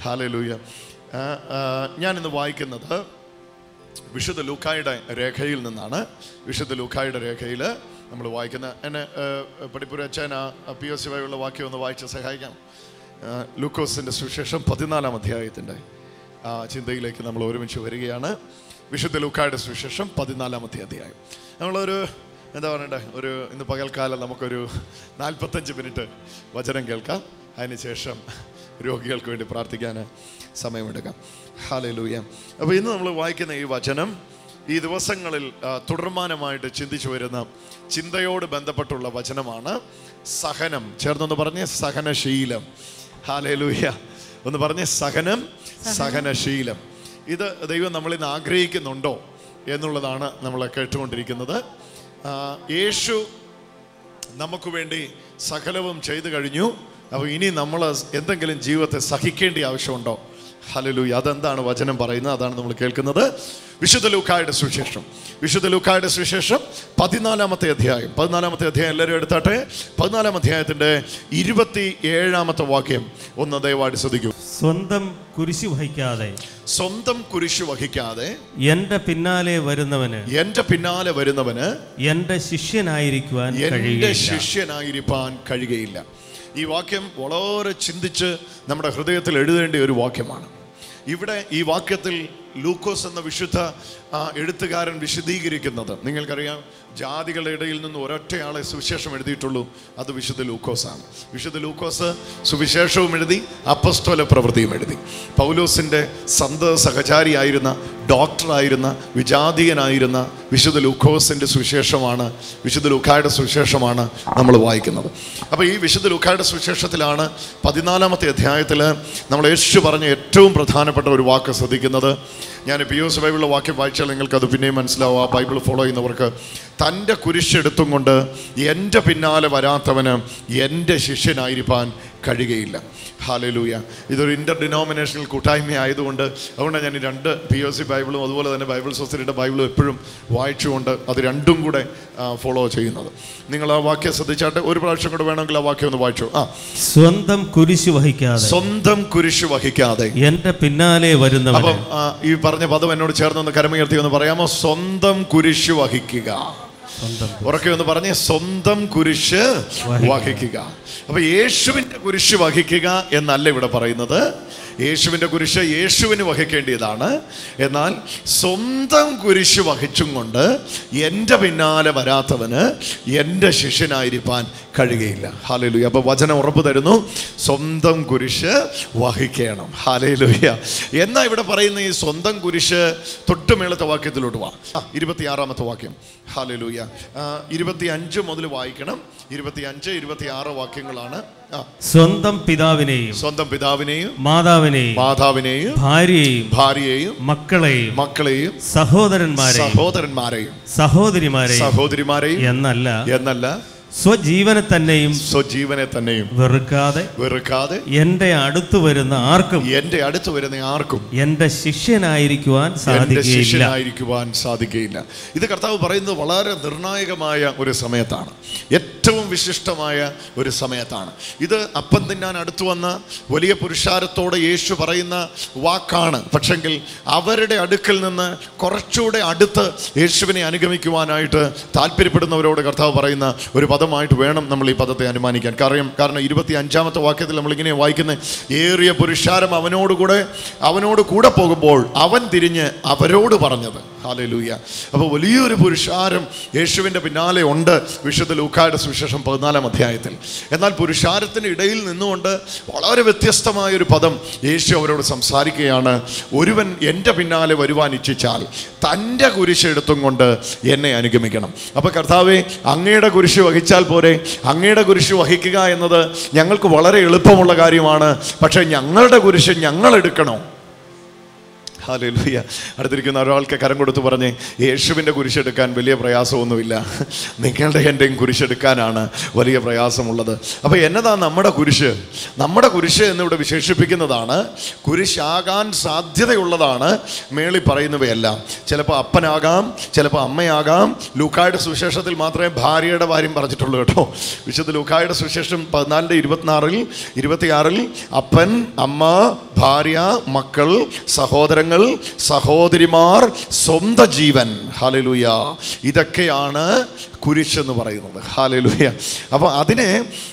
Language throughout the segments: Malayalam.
ഹാലലൂയ ഞാനിന്ന് വായിക്കുന്നത് വിശുദ്ധ ലൂക്കായുടെ രേഖയിൽ നിന്നാണ് വിശുദ്ധ ലൂക്കായുടെ രേഖയിൽ നമ്മൾ വായിക്കുന്ന എന്നെ പഠിപ്പുര അച്ഛൻ പി എസ് സി വഴിയുള്ള വാക്യം ഒന്ന് വായിച്ച് സഹായിക്കാം ആ, ലൂക്കോസിൻ്റെ സുവിശേഷം പതിനാലാം അധ്യായത്തിൻ്റെ ആ ചിന്തയിലേക്ക് നമ്മൾ ഒരുമിച്ച് വരികയാണ് വിശുദ്ധ ലൂക്കായുടെ സുവിശേഷം പതിനാലാമത്തെ അധ്യായം നമ്മളൊരു എന്താ പറയണ്ടേ ഒരു ഇന്ന് പകൽക്കാലം നമുക്കൊരു നാൽപ്പത്തഞ്ച് മിനിറ്റ് വചനം കേൾക്കാം അതിനുശേഷം രോഗികൾക്ക് വേണ്ടി പ്രാർത്ഥിക്കാൻ സമയമെടുക്കാം ഹാലലൂയ അപ്പോൾ ഇന്ന് നമ്മൾ വായിക്കുന്ന ഈ വചനം ഈ ദിവസങ്ങളിൽ ആ, തുടർമാനമായിട്ട് ചിന്തിച്ചു വരുന്ന ചിന്തയോട് ബന്ധപ്പെട്ടുള്ള വചനമാണ് സഹനം ചേർന്നൊന്ന് പറഞ്ഞ് സഹനശീലം ഹാലലൂയ ഒന്ന് പറഞ്ഞ് സഹനം സഹനശീലം ഇത് ദൈവം നമ്മളിൽ നിന്ന് ആഗ്രഹിക്കുന്നുണ്ടോ എന്നുള്ളതാണ് നമ്മൾ കേട്ടുകൊണ്ടിരിക്കുന്നത് ആ, യേശു നമുക്ക് വേണ്ടി സകലവും ചെയ്തു കഴിഞ്ഞു അപ്പോൾ ഇനി നമ്മൾ എന്തെങ്കിലും ജീവിതത്തെ സഹിക്കേണ്ട ആവശ്യമുണ്ടോ ഹലലൂയ അതെന്താണ് വചനം പറയുന്നത് അതാണ് നമ്മൾ കേൾക്കുന്നത് വിശുദ്ധ ലൂക്കായുടെ സുവിശേഷം വിശുദ്ധ ലൂക്കായുടെ സുവിശേഷം പതിനാലാമത്തെ അധ്യായം പതിനാലാമത്തെ അധ്യായം എല്ലാവരും എടുത്താട്ടെ പതിനാലാം അധ്യായത്തിൻ്റെ ഇരുപത്തി ഏഴാമത്തെ വാക്യം ഒന്ന് ദയവായിട്ട് ശ്രദ്ധിക്കൂ സ്വന്തം കുരിശു വഹിക്കാതെ സ്വന്തം കുരിശ് വഹിക്കാതെ എന്റെ പിന്നാലെ വരുന്നവന് എൻ്റെ പിന്നാലെ വരുന്നവന് എന്റെ ശിഷ്യനായിരിക്കുവാൻ എൻ്റെ കഴിയുകയില്ല ശിഷ്യനായിരിക്കാൻ കഴിയുകയില്ല ഈ വാക്യം വളരെ ചിന്തിച്ച് നമ്മുടെ ഹൃദയത്തിൽ എഴുതേണ്ട ഒരു വാക്യമാണ് ഇവിടെ ഈ വാക്യത്തിൽ ലൂക്കോസ് എന്ന വിശുദ്ധ ആ, എഴുത്തുകാരൻ വിശദീകരിക്കുന്നത് നിങ്ങൾക്കറിയാം ജാതികളുടെ ഇടയിൽ നിന്ന് ഒരൊറ്റയാളെ സുവിശേഷം എഴുതിയിട്ടുള്ളൂ അത് വിശുദ്ധ ലൂക്കോസാണ് വിശുദ്ധ ലൂക്കോസ് സുവിശേഷവും എഴുതി അപ്പസ്തോല പ്രവൃത്തിയും എഴുതി പൗലോസിൻ്റെ സന്ത സഹചാരിയായിരുന്ന ഡോക്ടറായിരുന്ന വിജാതീയനായിരുന്ന വിശുദ്ധ ലൂക്കോസിൻ്റെ സുവിശേഷമാണ് വിശുദ്ധ ലൂക്കായുടെ സുവിശേഷമാണ് നമ്മൾ വായിക്കുന്നത് അപ്പോൾ ഈ വിശുദ്ധ ലൂക്കായുടെ സുവിശേഷത്തിലാണ് പതിനാലാമത്തെ അധ്യായത്തിൽ നമ്മൾ യേശു പറഞ്ഞ ഏറ്റവും പ്രധാനപ്പെട്ട ഒരു വാക്ക് ശ്രദ്ധിക്കുന്നത് ഞാൻ പി എസ് ബൈബിളിലെ വാക്യം വായിച്ചാൽ നിങ്ങൾക്ക് അത് പിന്നെയും മനസ്സിലാവും ആ ബൈബിൾ ഫോളോ ചെയ്യുന്നവർക്ക് തൻ്റെ കുരിശെടുത്തും കൊണ്ട് എൻ്റെ പിന്നാലെ വരാത്തവന് എൻ്റെ ശിഷ്യനായിരിക്കാൻ കഴിയുകയില്ല ഹാലലൂയ ഇതൊരു ഇൻ്റർ ഡിനോമിനേഷണൽ കൂട്ടായ്മ ആയതുകൊണ്ട് അതുകൊണ്ട് ഞാൻ ഈ രണ്ട് പി ഒ സി ബൈബിളും അതുപോലെ തന്നെ ബൈബിൾ സൊസൈറ്റിയുടെ ബൈബിളും എപ്പോഴും വായിച്ചുകൊണ്ട് അത് രണ്ടും കൂടെ ഫോളോ ചെയ്യുന്നത് നിങ്ങൾ ആ വാക്യം ശ്രദ്ധിച്ചാട്ട് ഒരു പ്രാവശ്യം കൂടെ വേണമെങ്കിൽ ആ വാക്യം ഒന്ന് വായിച്ചു ആ സ്വന്തം കുരിശു വഹിക്കാതെ സ്വന്തം കുരിശ് വഹിക്കാതെ എന്റെ പിന്നാലെ വരുന്നവന് അപ്പം ആ, ഈ പറഞ്ഞ പദം എന്നോട് ചേർന്നൊന്ന് കരമുയർത്തി ഒന്ന് പറയാമോ സ്വന്തം കുരിശ് വഹിക്കുക സ്വന്തം ഉറക്കെ ഒന്ന് പറഞ്ഞേ സ്വന്തം കുരിശ് വഹിക്കുക. വഹിക്കുക അപ്പൊ യേശുവിന്റെ കുരിശ് വഹിക്കുക എന്നല്ല ഇവിടെ പറയുന്നത് യേശുവിന്റെ കുരിശ് യേശുവിന് വഹിക്കേണ്ടതാണ് എന്നാൽ സ്വന്തം കുരിശ് വഹിച്ചും കൊണ്ട് എൻ്റെ പിന്നാലെ വരാത്തവന് എൻ്റെ ശിഷ്യനായിരിക്കാൻ കഴിയുകയില്ല ഹാലലുയ അപ്പൊ വചനം ഉറപ്പ് തരുന്നു സ്വന്തം കുരിശ് വഹിക്കണം ഹാലലുയ എന്നാ ഇവിടെ പറയുന്ന ഈ സ്വന്തം കുരിശ് തൊട്ടുമേളത്തെ വാക്യത്തിലോട്ട് വാ ആ, ഇരുപത്തിയാറാമത്തെ വാക്യം ഹാലലുയ ഇരുപത്തി അഞ്ച് മുതൽ വായിക്കണം ഇരുപത്തി അഞ്ച് ഇരുപത്തി ആറ് വാക്യങ്ങളാണ് ആ, സ്വന്തം പിതാവിനെയും സ്വന്തം പിതാവിനെയും മാതാവിനെയും മാതാവിനെയും ഭാര്യയെയും ഭാര്യയെയും മക്കളെയും മക്കളെയും സഹോദരന്മാരെയും സഹോദരന്മാരെയും സഹോദരിമാരെയും സഹോദരിമാരെയും എന്നല്ല എന്നല്ല സ്വജീവനെ തന്നെയും സ്വജീവനെ തന്നെയും വെറുക്കാതെ വെറുക്കാതെ എന്റെ അടുത്ത് വരുന്ന ആർക്കും എന്റെ അടുത്ത് വരുന്ന ആർക്കും എന്റെ ശിഷ്യനായിരിക്കുവാൻ എന്റെ സാധിക്കുകയില്ല ശിഷ്യനായിരിക്കുവാൻ സാധിക്കുകയില്ല ഇത് കർത്താവ് പറയുന്നത് വളരെ നിർണായകമായ ഒരു സമയത്താണ് ഏറ്റവും വിശിഷ്ടമായ ഒരു സമയത്താണ് ഇത് അപ്പം തിന്നാൻ അടുത്തു വന്ന വലിയ പുരുഷാരത്തോടെ യേശു പറയുന്ന വാക്കാണ് പക്ഷെങ്കിൽ അവരുടെ അടുക്കൽ നിന്ന് കുറച്ചുകൂടെ അടുത്ത് യേശുവിനെ അനുഗമിക്കുവാനായിട്ട് താല്പര്യപ്പെടുന്നവരോട് കർത്താവ് പറയുന്ന ഒരു പദമായിട്ട് വേണം നമ്മൾ ഈ പദത്തെ അനുമാനിക്കാൻ കാരണം കാരണം ഇരുപത്തി അഞ്ചാമത്തെ വാക്യത്തിൽ നമ്മൾ ഇങ്ങനെ വായിക്കുന്നത് ഏറിയ പുരുഷാരം അവനോടുകൂടെ അവനോട് കൂടെ പോകുമ്പോൾ അവൻ തിരിഞ്ഞ് അവരോട് പറഞ്ഞത് ഹാലലൂയ അപ്പോൾ വലിയൊരു പുരുഷാരം യേശുവിൻ്റെ പിന്നാലെ ഉണ്ട് വിശുദ്ധ ലൂക്കായുടെ സുവിശേഷം പതിനാലാം അധ്യായത്തിൽ എന്നാൽ പുരുഷാരത്തിന് ഇടയിൽ നിന്നുകൊണ്ട് വളരെ വ്യത്യസ്തമായ ഒരു പദം യേശു അവരോട് സംസാരിക്കുകയാണ് ഒരുവൻ എൻ്റെ പിന്നാലെ വരുവാൻ ഇച്ഛിച്ചാൽ തൻ്റെ കുരിശ് എടുത്തും കൊണ്ട് എന്നെ അനുഗമിക്കണം അപ്പോൾ കർത്താവെ അങ്ങയുടെ കുരിശ് വഹിച്ചാൽ പോരെ അങ്ങയുടെ കുരിശ് വഹിക്കുക എന്നത് ഞങ്ങൾക്ക് വളരെ എളുപ്പമുള്ള കാര്യമാണ് പക്ഷേ ഞങ്ങളുടെ കുരിശ് ഞങ്ങൾ എടുക്കണോ ഹാലലുയ്യ അടുത്തിരിക്കുന്ന ഒരാൾക്ക് കരം കൊടുത്ത് പറഞ്ഞ് യേശുവിൻ്റെ കുരിശെടുക്കാൻ വലിയ പ്രയാസമൊന്നുമില്ല നിങ്ങളുടെ എൻ്റെയും കുരിശെടുക്കാനാണ് വലിയ പ്രയാസമുള്ളത് അപ്പോൾ എന്നതാ നമ്മുടെ കുരിശ് നമ്മുടെ കുരിശ് എന്നിവിടെ വിശേഷിപ്പിക്കുന്നതാണ് കുരിശാകാൻ സാധ്യതയുള്ളതാണ് മേളി പറയുന്നവയെല്ലാം ചിലപ്പോൾ അപ്പനാകാം ചിലപ്പോൾ അമ്മയാകാം ലൂക്കായുടെ സുവിശേഷത്തിൽ മാത്രമേ ഭാര്യയുടെ കാര്യം പറഞ്ഞിട്ടുള്ളൂ കേട്ടോ വിശുദ്ധ ലൂക്കായുടെ സുവിശേഷം പതിനാലിൻ്റെ ഇരുപത്തിനാറിൽ ഇരുപത്തിയാറിൽ അപ്പൻ അമ്മ ഭാര്യ മക്കൾ സഹോദരങ്ങൾ സഹോദരിമാർ സ്വന്തം ജീവൻ ഹാലലൂയ ഇതൊക്കെയാണ് കുരിശ് എന്ന് പറയുന്നത് ഹാലലൂയ അപ്പോൾ അതിനെ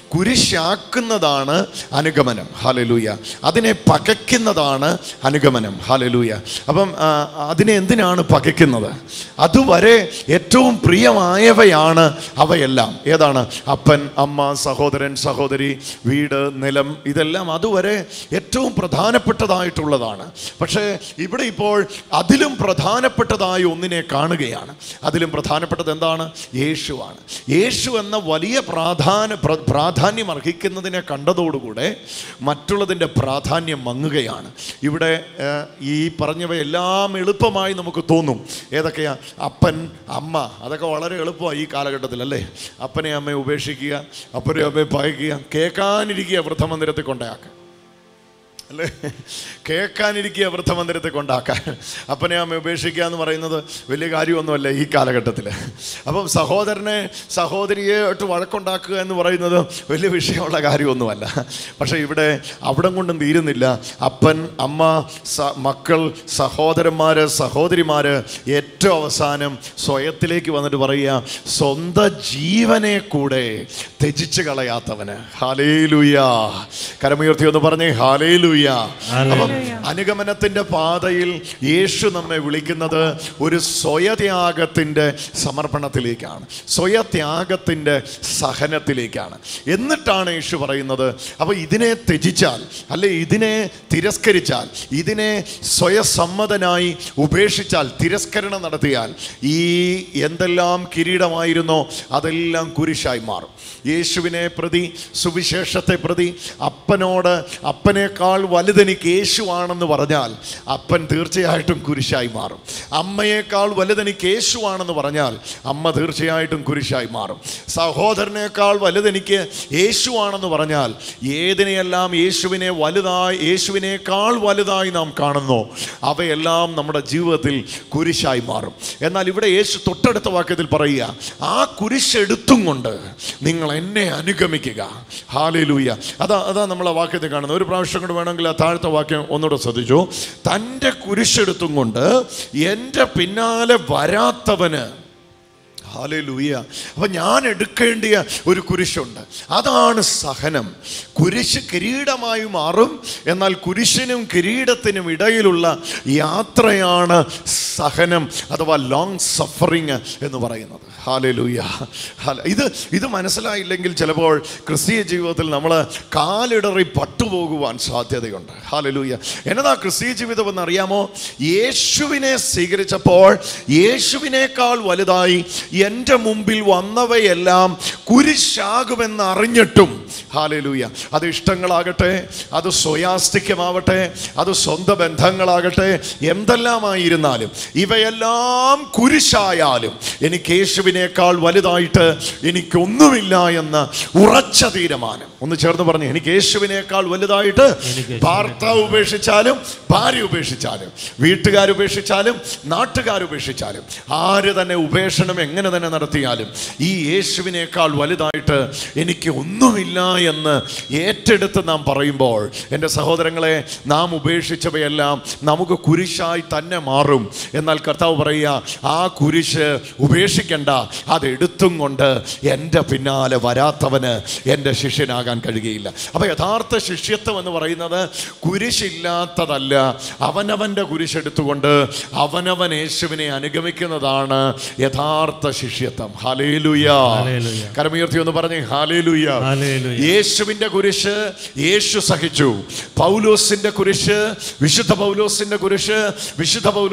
കുരിശാക്കുന്നതാണ് അനുഗമനം ഹാലലൂയ അതിനെ പകയ്ക്കുന്നതാണ് അനുഗമനം ഹാലലൂയ അപ്പം ആ, അതിനെ എന്തിനാണ് പകയ്ക്കുന്നത് അതുവരെ ഏറ്റവും പ്രിയമായവയാണ് അവയെല്ലാം ഏതാണ് അപ്പൻ അമ്മ സഹോദരൻ സഹോദരി വീട് നിലം ഇതെല്ലാം അതുവരെ ഏറ്റവും പ്രധാനപ്പെട്ടതായിട്ടുള്ളതാണ് പക്ഷേ ഇവിടെ ഇപ്പോൾ അതിലും പ്രധാനപ്പെട്ടതായ ഒന്നിനെ കാണുകയാണ് അതിലും പ്രധാനപ്പെട്ടത് എന്താണ് യേശുവാണ് യേശു എന്ന വലിയ പ്രാധാന പ്ര- പ്രാധാന്യം അർഹിക്കുന്നതിനെ കണ്ടതോടുകൂടെ മറ്റുള്ളതിൻ്റെ പ്രാധാന്യം മങ്ങുകയാണ് ഇവിടെ ഏഹ്, ഈ പറഞ്ഞവയെല്ലാം എളുപ്പമായി നമുക്ക് തോന്നും ഏതൊക്കെയാ അപ്പൻ അമ്മ അതൊക്കെ വളരെ എളുപ്പമാണ് ഈ കാലഘട്ടത്തിൽ അല്ലേ അപ്പനെ അമ്മയെ ഉപേക്ഷിക്കുക അപ്പനെ അമ്മയെ പകയ്ക്കുക കേൾക്കാനിരിക്കുക വൃദ്ധമന്ദിരത്തിൽ കൊണ്ടയാക്കുക അല്ലേ കേൾക്കാനിരിക്കുക വൃദ്ധമന്ദിരത്തെ കൊണ്ടാക്കാൻ അപ്പനെ അമ്മ ഉപേക്ഷിക്കുക എന്ന് പറയുന്നത് വലിയ കാര്യമൊന്നുമല്ല ഈ കാലഘട്ടത്തിൽ അപ്പം സഹോദരനെ സഹോദരിയെ ആയിട്ട് വഴക്കുണ്ടാക്കുക എന്ന് പറയുന്നത് വലിയ വിഷയമുള്ള കാര്യമൊന്നുമല്ല പക്ഷേ ഇവിടെ അവിടം കൊണ്ടും തീരുന്നില്ല അപ്പൻ അമ്മ സ മക്കൾ സഹോദരന്മാർ സഹോദരിമാർ ഏറ്റവും അവസാനം സ്വയത്തിലേക്ക് വന്നിട്ട് പറയുക സ്വന്തം ജീവനെ കൂടെ ത്യജിച്ച് കളയാത്തവന് ഹാലേലുയ കരമുയർത്തി ഒന്ന് പറഞ്ഞേ ഹാലേലുയ അപ്പം അനുഗമനത്തിന്റെ പാതയിൽ യേശു നമ്മെ വിളിക്കുന്നത് ഒരു സ്വയത്യാഗത്തിന്റെ സമർപ്പണത്തിലേക്കാണ് സ്വയത്യാഗത്തിന്റെ സഹനത്തിലേക്കാണ് എന്നിട്ടാണ് യേശു പറയുന്നത് അപ്പോൾ ഇതിനെ ത്യജിച്ചാൽ അല്ലെ ഇതിനെ തിരസ്കരിച്ചാൽ ഇതിനെ സ്വയസമ്മതനായി ഉപേക്ഷിച്ചാൽ തിരസ്കരണം നടത്തിയാൽ ഈ എന്തെല്ലാം കിരീടമായിരുന്നോ അതെല്ലാം കുരിശായി മാറും യേശുവിനെ പ്രതി സുവിശേഷത്തെ പ്രതി അപ്പനോട് അപ്പനേക്കാൾ വലുതെനിക്ക് യേശുവാണെന്ന് പറഞ്ഞാൽ അപ്പൻ തീർച്ചയായിട്ടും കുരിശായി മാറും അമ്മയേക്കാൾ വലുതെനിക്ക് യേശുവാണെന്ന് പറഞ്ഞാൽ അമ്മ തീർച്ചയായിട്ടും കുരിശായി മാറും സഹോദരനേക്കാൾ വലുതെനിക്ക് യേശുവാണെന്ന് പറഞ്ഞാൽ ഏതിനെയെല്ലാം യേശുവിനെ വലുതായി യേശുവിനേക്കാൾ വലുതായി നാം കാണുന്നു അവയെല്ലാം നമ്മുടെ ജീവിതത്തിൽ കുരിശായി മാറും എന്നാൽ ഇവിടെ യേശു തൊട്ടടുത്ത വാക്യത്തിൽ പറയുക ആ കുരിശെടുത്തും കൊണ്ട് നിങ്ങൾ എന്നെ അനുഗമിക്കുക ഹാലേലൂയ അതാ അതാ നമ്മൾ ആ വാക്യത്തിൽ കാണുന്നത് ഒരു പ്രാവശ്യം കൂടെ വേണമെങ്കിൽ ആ താഴത്തെ വാക്യം ഒന്നുകൂടെ ശ്രദ്ധിച്ചു തൻ്റെ കുരിശെടുത്തും കൊണ്ട് എൻ്റെ പിന്നാലെ വരാത്തവന് ഹാലൂയ അപ്പം ഞാൻ എടുക്കേണ്ടിയ ഒരു കുരിശുണ്ട് അതാണ് സഹനം കുരിശ് കിരീടമായി മാറും എന്നാൽ കുരിശിനും കിരീടത്തിനും ഇടയിലുള്ള യാത്രയാണ് സഹനം അഥവാ ലോങ് സഫറിങ് എന്ന് പറയുന്നത് ഹാലലൂയ ഇത് ഇത് മനസ്സിലായില്ലെങ്കിൽ ചിലപ്പോൾ ക്രിസ്തീയ ജീവിതത്തിൽ നമ്മൾ കാലിടറി പട്ടുപോകുവാൻ സാധ്യതയുണ്ട് ഹാലലൂയ എന്നതാ ക്രിസ്തീയ ജീവിതം എന്ന് അറിയാമോ യേശുവിനെ സ്വീകരിച്ചപ്പോൾ യേശുവിനേക്കാൾ വലുതായി എൻ്റെ മുമ്പിൽ വന്നവയെല്ലാം കുരിശാകുമെന്ന് അറിഞ്ഞിട്ടും ഹാലലൂയ അത് ഇഷ്ടങ്ങളാകട്ടെ അത് സ്വയാസ്തിക്യമാവട്ടെ അത് സ്വന്തം ബന്ധങ്ങളാകട്ടെ എന്തെല്ലാമായിരുന്നാലും ഇവയെല്ലാം കുരിശായാലും എനിക്ക് യേശുവിനേക്കാൾ വലുതായിട്ട് എനിക്കൊന്നുമില്ല എന്ന ഉറച്ച തീരുമാനം ഒന്ന് ചേർന്ന് പറഞ്ഞു എനിക്ക് യേശുവിനേക്കാൾ വലുതായിട്ട് ഭർത്താവ് ഉപേക്ഷിച്ചാലും ഭാര്യ ഉപേക്ഷിച്ചാലും വീട്ടുകാർ ഉപേക്ഷിച്ചാലും നാട്ടുകാർ ഉപേക്ഷിച്ചാലും ആര് തന്നെ ഉപേക്ഷണം എങ്ങനെ തന്നെ നടത്തിയാലും ഈ യേശുവിനേക്കാൾ വലുതായിട്ട് എനിക്ക് ഒന്നുമില്ല എന്ന് ഏറ്റെടുത്ത് നാം പറയുമ്പോൾ എൻ്റെ സഹോദരങ്ങളെ നാം ഉപേക്ഷിച്ചവയെല്ലാം നമുക്ക് കുരിശായി തന്നെ മാറും എന്നാൽ കർത്താവ് പറയുക ആ കുരിശ് ഉപേക്ഷിക്കണ്ട അതെടുത്തും കൊണ്ട് എൻ്റെ പിന്നാലെ വരാത്തവന് എൻ്റെ ശിഷ്യനാകാൻ കഴിയുകയില്ല അപ്പോൾ യഥാർത്ഥ ശിഷ്യത്വം എന്ന് പറയുന്നത് കുരിശില്ലാത്തതല്ല അവനവൻ്റെ കുരിശെടുത്തുകൊണ്ട് അവനവൻ യേശുവിനെ അനുഗമിക്കുന്നതാണ് യഥാർത്ഥ ശിഷ്യത്വം ഹലേലുയ ഹല്ലേലൂയ. കരമുയർത്തി ഒന്ന് പറഞ്ഞേ ഹാലേലുയ ഹല്ലേലൂയ. യേശുവിന്റെ കുരിശ് യേശു സഹിച്ചു പൗലോസിന്റെ കുരിശ് വിശുദ്ധ പൗലോസിന്റെ കുരിശ് വിശുദ്ധ പൗലോസ് സഹിച്ചു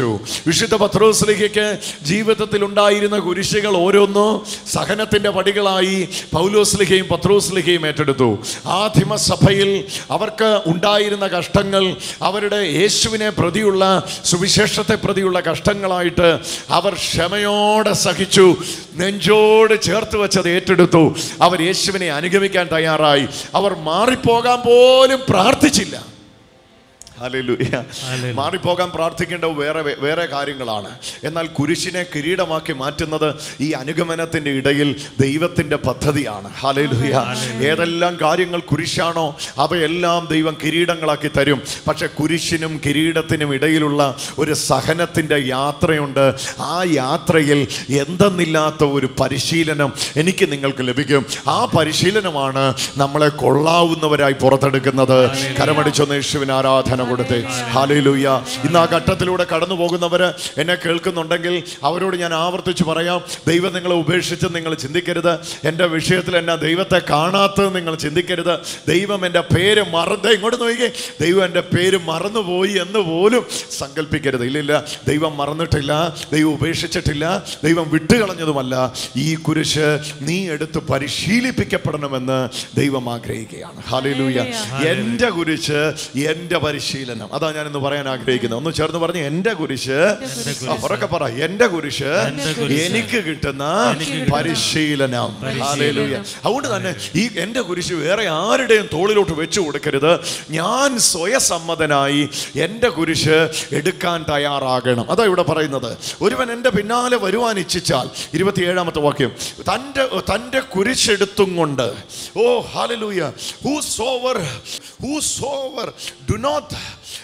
ഏറ്റെടുത്തു വിശുദ്ധ പത്രോസ്ലിഹയ്ക്ക് ജീവിതത്തിൽ ഉണ്ടായിരുന്ന കുരിശുകൾ ഓരോന്നോ സഹനത്തിന്റെ പടികളായി പൗലോസ്ലിഹയും പത്രോസ്ലിഹയും ഏറ്റെടുത്തു ആദിമ സഭയിൽ അവർക്ക് ഉണ്ടായിരുന്ന കഷ്ടങ്ങൾ അവരുടെ യേശുവിനെ പ്രതിയുള്ള സുവിശേഷത്തെ പ്രതിയുള്ള കഷ്ടങ്ങളായിട്ട് അവർ ക്ഷമയോടെ സഹിച്ചു നെഞ്ചോട് ചേർത്ത് വെച്ചത് ഏറ്റെടുത്തു അവർ യേശുവിനെ അനുഗമിക്കാൻ തയ്യാറായി അവർ മാറിപ്പോകാൻ പോലും പ്രാർത്ഥിച്ചില്ല ഹല്ലേലൂയ. മാറിപ്പോകാൻ പ്രാർത്ഥിക്കേണ്ടത് വേറെ വേറെ കാര്യങ്ങളാണ് എന്നാൽ കുരിശിനെ കിരീടമാക്കി മാറ്റുന്നത് ഈ അനുഗമനത്തിന്റെ ഇടയിൽ ദൈവത്തിന്റെ പദ്ധതിയാണ് ഹാലേലുയ ഏതെല്ലാം കാര്യങ്ങൾ കുരിശാണോ അവയെല്ലാം ദൈവം കിരീടങ്ങളാക്കി തരും പക്ഷെ കുരിശിനും കിരീടത്തിനും ഇടയിലുള്ള ഒരു സഹനത്തിന്റെ യാത്രയുണ്ട് ആ യാത്രയിൽ എന്തെന്നില്ലാത്ത ഒരു പരിശീലനം എനിക്ക് നിങ്ങൾക്ക് ലഭിക്കും ആ പരിശീലനമാണ് നമ്മളെ കൊള്ളാവുന്നവരായി പുറത്തെടുക്കുന്നത് കരമടിച്ചൊന്ന് യേശുവിന് ആരാധന കൊടുത്തേ ഹാലയിലൂയ ഇന്ന് ആ ഘട്ടത്തിലൂടെ കടന്നു പോകുന്നവര് എന്നെ കേൾക്കുന്നുണ്ടെങ്കിൽ അവരോട് ഞാൻ ആവർത്തിച്ച് പറയാം ദൈവം നിങ്ങളെ ഉപേക്ഷിച്ച് നിങ്ങൾ ചിന്തിക്കരുത് എൻ്റെ വിഷയത്തിൽ എന്നെ ദൈവത്തെ കാണാത്തത് നിങ്ങൾ ചിന്തിക്കരുത് ദൈവം എൻ്റെ പേര് മറന്ന് ഇങ്ങോട്ട് നോക്കിക്കേ ദൈവം എൻ്റെ പേര് മറന്നുപോയി എന്ന് പോലും സങ്കല്പിക്കരുത് ഇല്ലില്ല ദൈവം മറന്നിട്ടില്ല ദൈവം ഉപേക്ഷിച്ചിട്ടില്ല ദൈവം വിട്ടുകളഞ്ഞതുമല്ല ഈ കുരിശ് നീ എടുത്ത് പരിശീലിപ്പിക്കപ്പെടണമെന്ന് ദൈവം ആഗ്രഹിക്കുകയാണ് ഹാലയിലൂയ എൻ്റെ കുരിശ് എൻ്റെ പരിശീലനം അതാ ഞാൻ ഇന്ന് പറയാൻ ആഗ്രഹിക്കുന്നത് ഒന്ന് ചേർന്ന് പറഞ്ഞ് എൻ്റെ കുരിശ് ആ, ഉറക്കെ പറ എൻ്റെ കുരിശ് എനിക്ക് കിട്ടുന്ന പരിശീലനം ഹാലയിലൂയ അതുകൊണ്ട് തന്നെ ഈ എൻ്റെ കുരിശ് വേറെ ആരുടെയും തോളിലോട്ട് വെച്ചു കൊടുക്കരുത് ഞാൻ സ്വയസമ്മതനായി എൻ്റെ കുരിശ് എടുക്കാൻ തയ്യാറാകണം അതാ ഇവിടെ പറയുന്നത് ഒരുവൻ എൻ്റെ പിന്നാലെ വരുവാൻ ഇച്ഛിച്ചാൽ ഇരുപത്തിയേഴാമത്തെ വാക്യം തൻ്റെ തൻ്റെ കുരിശെടുത്തും കൊണ്ട് oh hallelujah whosoever whosoever do not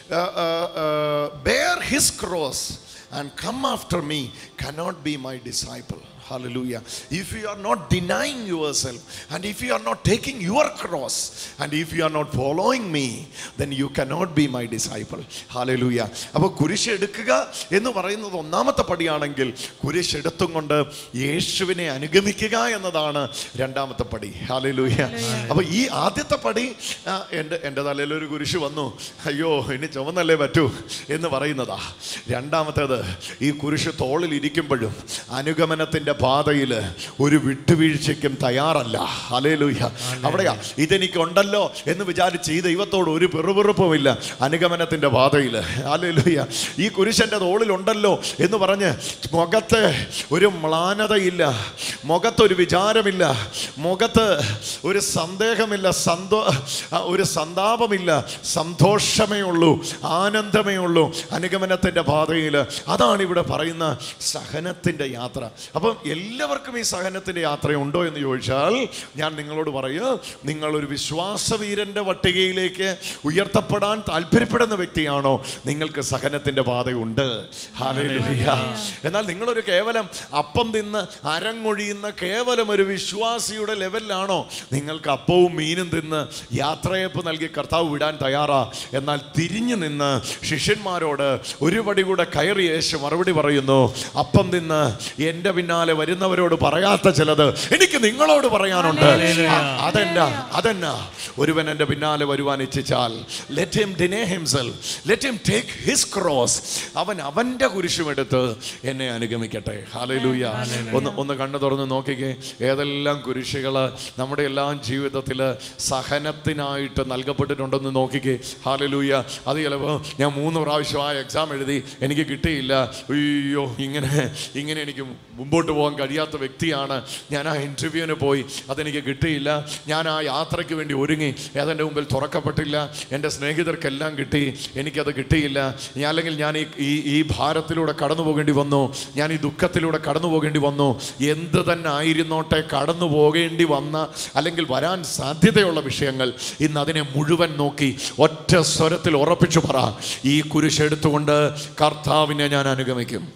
bear his cross and come after me cannot be my disciple. Hallelujah. If you are not denying yourself and if you are not taking your cross and if you are not following me, then you cannot be my disciple. Hallelujah. അപ്പോൾ കുരിശ് എടുക്കുക എന്ന് പറയുന്നത് ഒന്നാമത്തെ പടിയാണെങ്കിൽ കുരിശ് എടുത്തും കൊണ്ട് യേശുവിനെ അനുഗമിക്കുക എന്നതാണ് രണ്ടാമത്തെ പടി ഹാലലൂയ അപ്പോൾ ഈ ആദ്യത്തെ പടി ആ, എൻ്റെ എൻ്റെ തലയിൽ ഒരു കുരിശ് വന്നു അയ്യോ ഇനി ചുമന്നല്ലേ പറ്റൂ എന്ന് പറയുന്നതാ രണ്ടാമത്തേത് ഈ കുരിശ് തോളിൽ ഇരിക്കുമ്പോഴും അനുഗമനത്തിൻ്റെ പാതയിൽ ഒരു വിട്ടുവീഴ്ചയ്ക്കും തയ്യാറല്ല ഹലേലൂയ അവിടെയാ ഇതെനിക്കുണ്ടല്ലോ എന്ന് വിചാരിച്ച് ഈ ദൈവത്തോട് ഒരു പെറുപെറുപ്പുമില്ല അനുഗമനത്തിൻ്റെ പാതയിൽ ഹലേലൂയ ഈ കുരിശൻ്റെ തോളിലുണ്ടല്ലോ എന്ന് പറഞ്ഞ് മുഖത്ത് ഒരു മ്ലാനതയില്ല മുഖത്തൊരു വിചാരമില്ല മുഖത്ത് ഒരു സന്ദേഹമില്ല സന്തോ ആ, ഒരു സന്താപമില്ല സന്തോഷമേ ഉള്ളൂ ആനന്ദമേ ഉള്ളൂ അനുഗമനത്തിൻ്റെ പാതയിൽ അതാണ് ഇവിടെ പറയുന്ന സഹനത്തിൻ്റെ യാത്ര അപ്പം എല്ലാവർക്കും ഈ സഹനത്തിൻ്റെ യാത്രയുണ്ടോ എന്ന് ചോദിച്ചാൽ ഞാൻ നിങ്ങളോട് പറയുക നിങ്ങളൊരു വിശ്വാസവീരൻ്റെ പട്ടികയിലേക്ക് ഉയർത്തപ്പെടാൻ താല്പര്യപ്പെടുന്ന വ്യക്തിയാണോ നിങ്ങൾക്ക് സഹനത്തിൻ്റെ പാതയുണ്ട് ഹാലയിലൂയ എന്നാൽ നിങ്ങളൊരു കേവലം അപ്പം തിന്ന് അരങ്ങൊഴിയുന്ന കേവലം ഒരു വിശ്വാസിയുടെ ലെവലിലാണോ നിങ്ങൾക്ക് അപ്പവും മീനും തിന്ന് യാത്രയപ്പ് നൽകി കർത്താവ് വിടാൻ തയ്യാറാ എന്നാൽ തിരിഞ്ഞു നിന്ന് ശിഷ്യന്മാരോട് ഒരു പടി കൂടെ കയറി യേശു മറുപടി പറയുന്നു അപ്പം തിന്ന് എൻ്റെ പിന്നാലെ വരുന്നവരോട് പറയാത്ത ചിലത് എനിക്ക് നിങ്ങളോട് പറയാനുണ്ട് അ- അതെന്നാ അതെന്നാ ഒരുവൻ എൻ്റെ പിന്നാലെ വരുവാൻ ഇച്ഛിച്ചാൽ let him deny himself let him take his cross അവൻ അവൻ്റെ കുരിശുമെടുത്ത് എന്നെ അനുഗമിക്കട്ടെ ഹാലലൂയ ഒന്ന് ഒന്ന് കണ്ണു തുറന്ന് നോക്കിക്കേ ഏതെല്ലാം കുരിശുകൾ നമ്മുടെ എല്ലാം ജീവിതത്തിൽ സഹനത്തിനായിട്ട് നൽകപ്പെട്ടിട്ടുണ്ടെന്ന് നോക്കിക്കേ ഹാലലൂയ അത് ചിലപ്പോൾ ഞാൻ മൂന്ന് പ്രാവശ്യം ആ എക്സാം എഴുതി എനിക്ക് കിട്ടിയില്ല അയ്യോ ഇങ്ങനെ ഇങ്ങനെ എനിക്ക് മുമ്പോട്ട് പോകാൻ കഴിയാത്ത വ്യക്തിയാണ് ഞാൻ ആ ഇൻ്റർവ്യൂവിന് പോയി അതെനിക്ക് കിട്ടിയില്ല ഞാൻ ആ യാത്രയ്ക്ക് വേണ്ടി ഒരുങ്ങി അതെൻ്റെ മുമ്പിൽ തുറക്കപ്പെട്ടില്ല എൻ്റെ സ്നേഹിതർക്കെല്ലാം കിട്ടി എനിക്കത് കിട്ടിയില്ല ഞാൻ അല്ലെങ്കിൽ ഞാൻ ഈ ഈ ഈ ഭാരത്തിലൂടെ കടന്നു പോകേണ്ടി വന്നു ഞാൻ ഈ ദുഃഖത്തിലൂടെ കടന്നു പോകേണ്ടി വന്നു എന്ത് തന്നെ ആയിരുന്നോട്ടെ കടന്നു പോകേണ്ടി വന്ന അല്ലെങ്കിൽ വരാൻ സാധ്യതയുള്ള വിഷയങ്ങൾ ഇന്ന് അതിനെ മുഴുവൻ നോക്കി ഒറ്റ സ്വരത്തിൽ ഉറപ്പിച്ചു പറ ഈ കുരിശെടുത്തുകൊണ്ട് കർത്താവിനെ ഞാൻ അനുഗമിക്കും ആമേൻ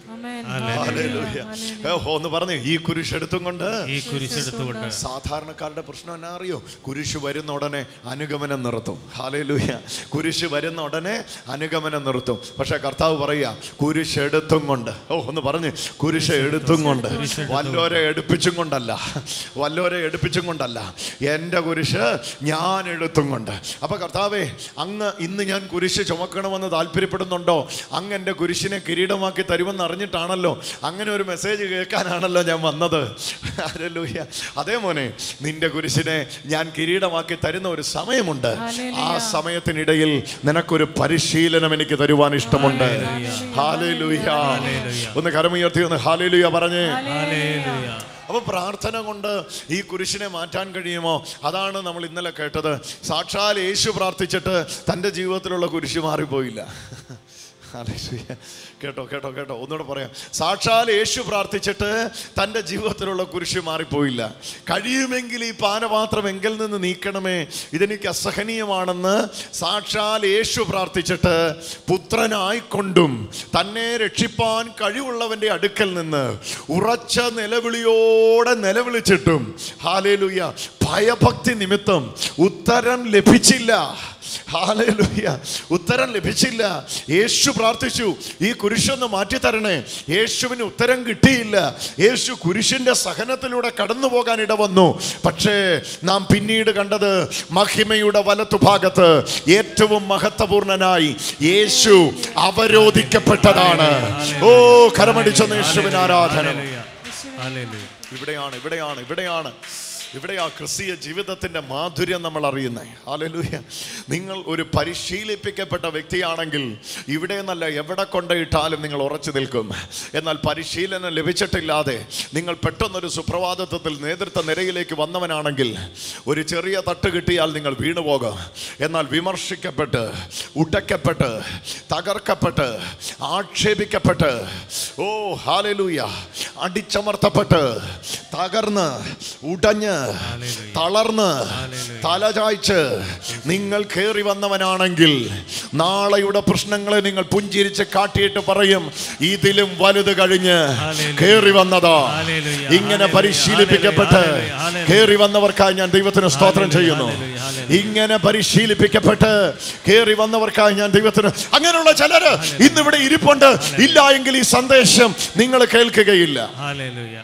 ഹല്ലേലൂയ. ഏ, ഒന്ന് പറഞ്ഞു ഈ കുരിശ് എടുത്തും കൊണ്ട് ഈ കുരിശെടുത്തുകൊണ്ട് സാധാരണക്കാരുടെ പ്രശ്നം എന്നാ അറിയോ കുരിശ് വരുന്ന ഉടനെ അനുഗമനം നിർത്തും ഹാലയിലൂയ കുരിശ് വരുന്ന ഉടനെ അനുഗമനം നിർത്തും പക്ഷെ കർത്താവ് പറയുക കുരിശ് എടുത്തും കൊണ്ട് ഓ ഒന്ന് പറഞ്ഞ് കുരിശ് എടുത്തും കൊണ്ട് വല്ലോരെ എടുപ്പിച്ചും കൊണ്ടല്ല വല്ലോരെ എടുപ്പിച്ചും കൊണ്ടല്ല എൻ്റെ കുരിശ് ഞാൻ എടുത്തും കൊണ്ട് അപ്പൊ കർത്താവേ അങ്ങ് ഇന്ന് ഞാൻ കുരിശ് ചുമക്കണമെന്ന് താല്പര്യപ്പെടുന്നുണ്ടോ അങ്ങ് എൻ്റെ കുരിശിനെ കിരീടമാക്കി തരുമെന്ന് അറിഞ്ഞിട്ടാണല്ലോ അങ്ങനെ ഒരു മെസ്സേജ് കേൾക്കാനാണല്ലോ ഞാൻ വന്നത് ഹല്ലേലൂയ. അതേ മോനെ നിന്റെ കുരിശിനെ ഞാൻ കിരീടമാക്കി തരുന്ന ഒരു സമയമുണ്ട് ആ സമയത്തിനിടയിൽ നിനക്കൊരു പരിശീലനം എനിക്ക് തരുവാൻ ഇഷ്ടമുണ്ട് ഹാലേലൂയ ഒന്ന് കരമുയർത്തി ഒന്ന് ഹാലേലൂയ പറഞ്ഞേ ഹല്ലേലൂയ. അപ്പൊ പ്രാർത്ഥന കൊണ്ട് ഈ കുരിശിനെ മാറ്റാൻ കഴിയുമോ അതാണ് നമ്മൾ ഇന്നലെ കേട്ടത് സാക്ഷാൽ യേശു പ്രാർത്ഥിച്ചിട്ട് തൻ്റെ ജീവിതത്തിലുള്ള കുരിശ് മാറിപ്പോയില്ല ഹല്ലേലൂയ. കേട്ടോ കേട്ടോ കേട്ടോ ഒന്നുകൂടെ പറയാം സാക്ഷാൽ യേശു പ്രാർത്ഥിച്ചിട്ട് തൻ്റെ ജീവിതത്തിലുള്ള കുരിശ് മാറിപ്പോയില്ല കഴിയുമെങ്കിൽ ഈ പാനപാത്രം എങ്കിൽ നിന്ന് നീക്കണമേ ഇതെനിക്ക് അസഹനീയമാണെന്ന് സാക്ഷാൽ യേശു പ്രാർത്ഥിച്ചിട്ട് പുത്രനായിക്കൊണ്ടും തന്നെ രക്ഷിപ്പാൻ കഴിവുള്ളവൻ്റെ അടുക്കൽ നിന്ന് ഉറച്ച നിലവിളിയോടെ നിലവിളിച്ചിട്ടും ഹാലേലുയ്യ ഭയഭക്തി നിമിത്തം ഉത്തരം ലഭിച്ചില്ല ഹാലേലുയ്യ ഉത്തരം ലഭിച്ചില്ല യേശു പ്രാർത്ഥിച്ചു ഈ കുരിശൊന്ന് മാറ്റിത്തരണേ യേശുവിന് ഉത്തരം കിട്ടിയില്ല യേശു കുരിശിന്റെ സഹനത്തിലൂടെ കടന്നു പോകാൻ ഇടവന്നു പക്ഷേ നാം പിന്നീട് കണ്ടത് മഹിമയുടെ വലത്തുഭാഗത്ത് ഏറ്റവും മഹത്വപൂർണനായി യേശു അവരോധിക്കപ്പെട്ടതാണ് ഓ കരമടിച്ചൊന്ന് യേശുവിന് ആരാധന ഹല്ലേലൂയ. ഹല്ലേലൂയ. ഇവിടെയാണ് ഇവിടെയാണ് ഇവിടെയാണ് ഇവിടെ ആ ക്രിസ്തീയ ജീവിതത്തിന്റെ മാധുര്യം നമ്മൾ അറിയുന്നത് ഹാലലൂയ നിങ്ങൾ ഒരു പരിശീലിപ്പിക്കപ്പെട്ട വ്യക്തിയാണെങ്കിൽ ഇവിടെ നിന്നല്ല എവിടെ കൊണ്ടിട്ടാലും നിങ്ങൾ ഉറച്ചു നിൽക്കും എന്നാൽ പരിശീലനം ലഭിച്ചിട്ടില്ലാതെ നിങ്ങൾ പെട്ടെന്നൊരു സുപ്രഭാതത്വത്തിൽ നേതൃത്വ നിരയിലേക്ക് വന്നവനാണെങ്കിൽ ഒരു ചെറിയ തട്ട് കിട്ടിയാൽ നിങ്ങൾ വീണുപോകും എന്നാൽ വിമർശിക്കപ്പെട്ട് ഉടയ്ക്കപ്പെട്ട് തകർക്കപ്പെട്ട് ആക്ഷേപിക്കപ്പെട്ട് ഓ ഹാലലൂയ അടിച്ചമർത്തപ്പെട്ട് തകർന്ന് ഉടഞ്ഞ് തളർന്ന് തലചായ്ച്ച് നിങ്ങൾ കയറി വന്നവനാണെങ്കിൽ നാളെയുടെ പ്രശ്നങ്ങളെ നിങ്ങൾ പുഞ്ചിരിച്ച് കാട്ടിയിട്ട് പറയും ഇതിലും വലുത് കഴിഞ്ഞ് ഹല്ലേലൂയ. കയറി വന്നതാ ഹല്ലേലൂയ. ഇങ്ങനെ ഹല്ലേലൂയ. പരിശീലിപ്പിക്കപ്പെട്ട് ഹല്ലേലൂയ. ഹല്ലേലൂയ. കയറി വന്നവർക്കായി ഞാൻ ദൈവത്തിന് സ്തോത്രം ഹല്ലേലൂയ. ചെയ്യുന്നു ഹല്ലേലൂയ. ഹല്ലേലൂയ. ഇങ്ങനെ പരിശീലിപ്പിക്കപ്പെട്ട് കയറി വന്നവർക്കായി ഞാൻ ദൈവത്തിന് അങ്ങനെയുള്ള ചിലര് ഇന്നിവിടെ ഇരിപ്പുണ്ട് ഇല്ല എങ്കിൽ ഈ സന്ദേശം നിങ്ങൾ കേൾക്കുകയില്ല ഹല്ലേലൂയ.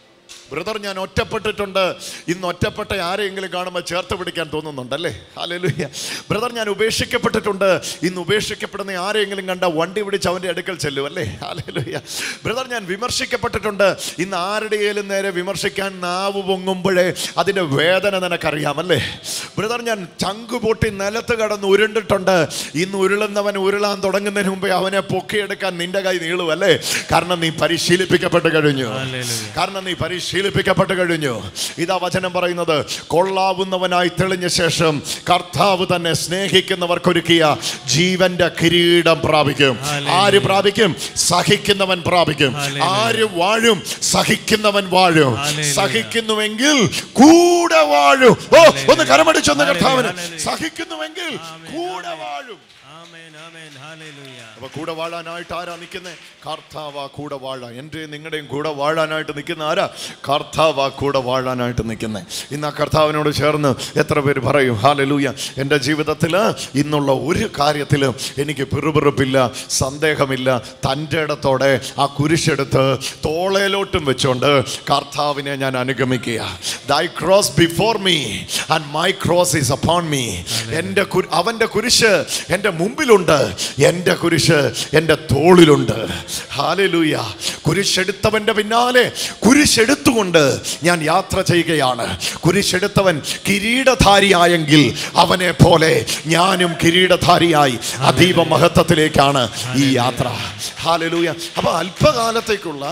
ബ്രദർ ഞാൻ ഒറ്റപ്പെട്ടിട്ടുണ്ട് ഇന്ന് ഒറ്റപ്പെട്ട ആരെയെങ്കിലും കാണുമ്പോൾ ചേർത്ത് പിടിക്കാൻ തോന്നുന്നുണ്ടല്ലേ ഹാലലുയ്യ ബ്രദർ ഞാൻ ഉപേക്ഷിക്കപ്പെട്ടിട്ടുണ്ട് ഇന്ന് ഉപേക്ഷിക്കപ്പെടുന്ന ആരെയെങ്കിലും കണ്ട വണ്ടി പിടിച്ച് അവൻ്റെ അടുക്കൽ ചെല്ലും അല്ലേ ഹാലലുയ്യ ബ്രദർ ഞാൻ വിമർശിക്കപ്പെട്ടിട്ടുണ്ട് ഇന്ന് ആരുടെയും നേരെ വിമർശിക്കാൻ നാവ് പൊങ്ങുമ്പോഴേ അതിൻ്റെ വേദന നിനക്കറിയാമല്ലേ ബ്രദർ ഞാൻ ചങ്കു പൊട്ടി നിലത്ത് കടന്ന് ഉരുണ്ടിട്ടുണ്ട് ഇന്ന് ഉരുളുന്നവൻ ഉരുളാൻ തുടങ്ങുന്നതിന് മുമ്പേ അവനെ പൊക്കിയെടുക്കാൻ നിന്റെ കൈ നീളും അല്ലേ കാരണം നീ പരിശീലിപ്പിക്കപ്പെട്ട് കഴിഞ്ഞു ഹല്ലേലൂയ. കാരണം നീ പരിശീലിപ്പിക്കപ്പെട്ട് കഴിഞ്ഞു ഇതാ വചനം പറയുന്നത് കൊള്ളാവുന്നവനായി തെളിഞ്ഞ ശേഷം കർത്താവ് തന്നെ സ്നേഹിക്കുന്നവർക്കൊരുക്കിയ ജീവന്റെ കിരീടം പ്രാപിക്കും ഹല്ലേലൂയ. ആര് പ്രാപിക്കും സഹിക്കുന്നവൻ പ്രാപിക്കും ഹല്ലേലൂയ. ആര് വാഴും സഹിക്കുന്നവൻ വാഴും ഹല്ലേലൂയ. സഹിക്കുന്നുവെങ്കിൽ കൂടെ വാഴും ഓ ഒന്ന് കരമടിച്ചൊന്ന് ഹല്ലേലൂയ. കർത്താവിന് ഹല്ലേലൂയ. സഹിക്കുന്നുവെങ്കിൽ ആമേൻ. കൂടെ വാഴും ആമേൻ, ആമേൻ. ഹല്ലേലൂയ. അപ്പൊ കൂടെ വാഴാനായിട്ട് ആരാ നിൽക്കുന്നത് കർത്താവാ കൂടെ വാഴാൻ എൻ്റെ നിങ്ങളുടെയും കൂടെ വാഴാനായിട്ട് നിൽക്കുന്ന ആരാ കർത്താവാ കൂടെ വാഴാനായിട്ട് നിൽക്കുന്നത് ഇന്ന് ആ കർത്താവിനോട് ചേർന്ന് എത്ര പേര് പറയും ഹാലലൂയ എൻ്റെ ജീവിതത്തിൽ ഇന്നുള്ള ഒരു കാര്യത്തിലും എനിക്ക് പിറുപിറുപ്പില്ല സന്ദേഹമില്ല തൻ്റെ ഇടത്തോടെ ആ കുരിശെടുത്ത് തോളയിലോട്ടും വെച്ചുകൊണ്ട് കർത്താവിനെ ഞാൻ അനുഗമിക്കുക thy cross before me and my cross is upon me എൻ്റെ കു- അവൻ്റെ കുരിശ് എൻ്റെ മുമ്പിലുണ്ട് എൻ്റെ കുരിശ് എൻ്റെ തോളിലുണ്ട് ഹാലലൂയ കുരിശെടുത്തവൻ്റെ പിന്നാലെ കുരിശെടുത്തുകൊണ്ട് ഞാൻ യാത്ര ചെയ്യുകയാണ് കുരിശെടുത്തവൻ കിരീടധാരിയായെങ്കിൽ അവനെ പോലെ ഞാനും കിരീടധാരിയായി അതീവ മഹത്വത്തിലേക്കാണ് ഈ യാത്ര ഹാലലൂയ അപ്പൊ അല്പകാലത്തേക്കുള്ള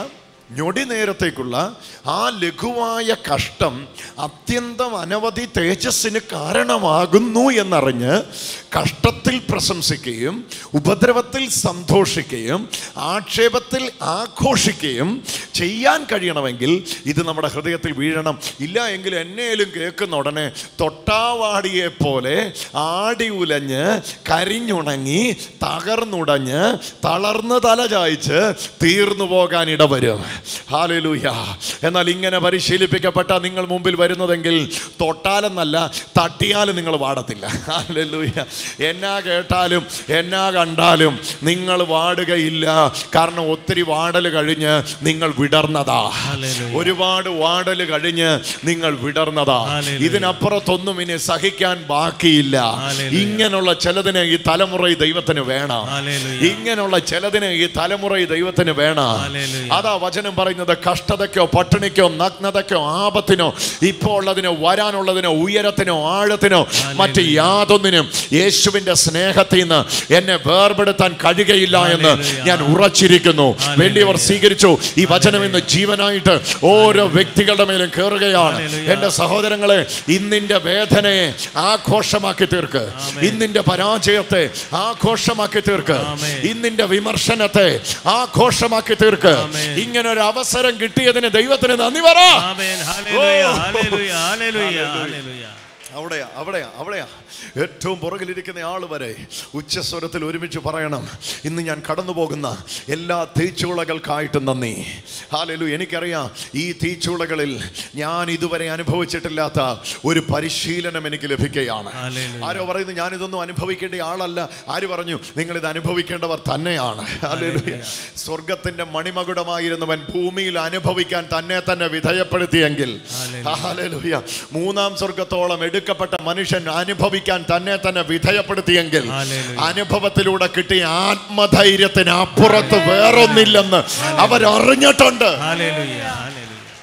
ഞൊടി നേരത്തേക്കുള്ള ആ ലഘുവായ കഷ്ടം അത്യന്തം അനവധി തേജസ്സിന് കാരണമാകുന്നു എന്നറിഞ്ഞ് കഷ്ടത്തിൽ പ്രശംസിക്കുകയും ഉപദ്രവത്തിൽ സന്തോഷിക്കുകയും ആക്ഷേപത്തിൽ ആഘോഷിക്കുകയും ചെയ്യാൻ കഴിയണമെങ്കിൽ ഇത് നമ്മുടെ ഹൃദയത്തിൽ വീഴണം ഇല്ല എങ്കിൽ എന്നേലും കേൾക്കുന്ന ഉടനെ തൊട്ടാവാടിയെ പോലെ ആടി ഉലഞ്ഞ് കരിഞ്ഞുണങ്ങി തകർന്നുടഞ്ഞ് തളർന്ന് തല ചായ്ച്ച് തീർന്നു പോകാൻ ഇടവരും ഹാലലൂയ എന്നാൽ ഇങ്ങനെ പരിശീലിപ്പിക്കപ്പെട്ട നിങ്ങൾ മുമ്പിൽ വരുന്നതെങ്കിൽ തൊട്ടാലെന്നല്ല തട്ടിയാലും നിങ്ങൾ വാടത്തില്ല ഹാലലൂയ എന്നാ കേട്ടാലും എന്നാ കണ്ടാലും നിങ്ങൾ വാടുകയില്ല കാരണം ഒത്തിരി വാടൽ കഴിഞ്ഞ് നിങ്ങൾ വിടർന്നതാ ഹല്ലേലൂയ. ഒരുപാട് വാടൽ കഴിഞ്ഞ് നിങ്ങൾ വിടർന്നതാ ഹല്ലേലൂയ. ഇതിനപ്പുറത്തൊന്നും ഇനി സഹിക്കാൻ ബാക്കിയില്ല ഹല്ലേലൂയ. ഇങ്ങനെയുള്ള ചിലതിന് ഈ തലമുറ ഈ ദൈവത്തിന് വേണം ഹല്ലേലൂയ. ഇങ്ങനെയുള്ള ചിലതിന് ഈ തലമുറ ഈ ദൈവത്തിന് വേണം ഹല്ലേലൂയ. അതാ വചനം പറയുന്നത് കഷ്ടതയ്ക്കോ പട്ടിണിക്കോ നഗ്നതയ്ക്കോ ആപത്തിനോ ഇപ്പോൾ ഉള്ളതിനോ വരാനുള്ളതിനോ ഉയരത്തിനോ ആഴത്തിനോ മറ്റ് യാതൊന്നിനും യേശുവിന്റെ സ്നേഹത്തിൽ നിന്ന് എന്നെ വേർപെടുത്താൻ കഴിയുകയില്ല എന്ന് ഹല്ലേലൂയ. ഞാൻ ഉറച്ചിരിക്കുന്നു ഹല്ലേലൂയ. വേണ്ടിയവർ സ്വീകരിച്ചു ഈ വചനം ഇന്ന് ജീവനായിട്ട് ഓരോ വ്യക്തികളുടെ മേലും കയറുകയാണ് ഹല്ലേലൂയ. എന്റെ സഹോദരങ്ങളെ ഇന്നിന്റെ വേദനയെ ആഘോഷമാക്കി തീർക്ക് ആമേൻ. ഇന്നിന്റെ പരാജയത്തെ ആഘോഷമാക്കി തീർക്ക് ആമേൻ. ഇന്നിന്റെ വിമർശനത്തെ ആഘോഷമാക്കി തീർക്ക് ആമേൻ. ഇങ്ങനെ ഒരു അവസരം കിട്ടിയതിന് ദൈവത്തിന് നന്ദി പറ amen hallelujah oh. Hallelujah hallelujah hallelujah അവിടെയാ അവിടെയാ അവിടെയാ ഏറ്റവും പുറകിലിരിക്കുന്ന ആൾ വരെ ഉച്ചസ്വരത്തിൽ ഒരുമിച്ച് പറയണം ഇന്ന് ഞാൻ കടന്നു പോകുന്ന എല്ലാ തീച്ചുളകൾക്കായിട്ടും നന്ദി ഹാലലു എനിക്കറിയാം ഈ തീച്ചുളകളിൽ ഞാൻ ഇതുവരെ അനുഭവിച്ചിട്ടില്ലാത്ത ഒരു പരിശീലനം എനിക്ക് ലഭിക്കുകയാണ് ഹല്ലേലൂയ. ആരോ പറയുന്നു ഞാൻ ഇതൊന്നും അനുഭവിക്കേണ്ട ആളല്ല ആര് പറഞ്ഞു നിങ്ങൾ ഇത് അനുഭവിക്കേണ്ടവർ തന്നെയാണ് ഹല്ലേലൂയ. സ്വർഗത്തിന്റെ മണിമകുടമായിരുന്നവൻ ഭൂമിയിൽ അനുഭവിക്കാൻ തന്നെ തന്നെ വിധേയപ്പെടുത്തിയെങ്കിൽ ഹല്ലേലൂയ. ഹല്ലേലൂയ. മൂന്നാം സ്വർഗത്തോളം എടുക്കപ്പെട്ട മനുഷ്യൻ അനുഭവിക്കാൻ തന്നെ തന്നെ വിധേയപ്പെടുത്തിയെങ്കിൽ ഹല്ലേലൂയ. അനുഭവത്തിലൂടെ കിട്ടിയ ആത്മധൈര്യത്തിന് അപ്പുറത്ത് വേറൊന്നില്ലെന്ന് അവരറിഞ്ഞിട്ടുണ്ട് ഹല്ലേലൂയ ഹല്ലേലൂയ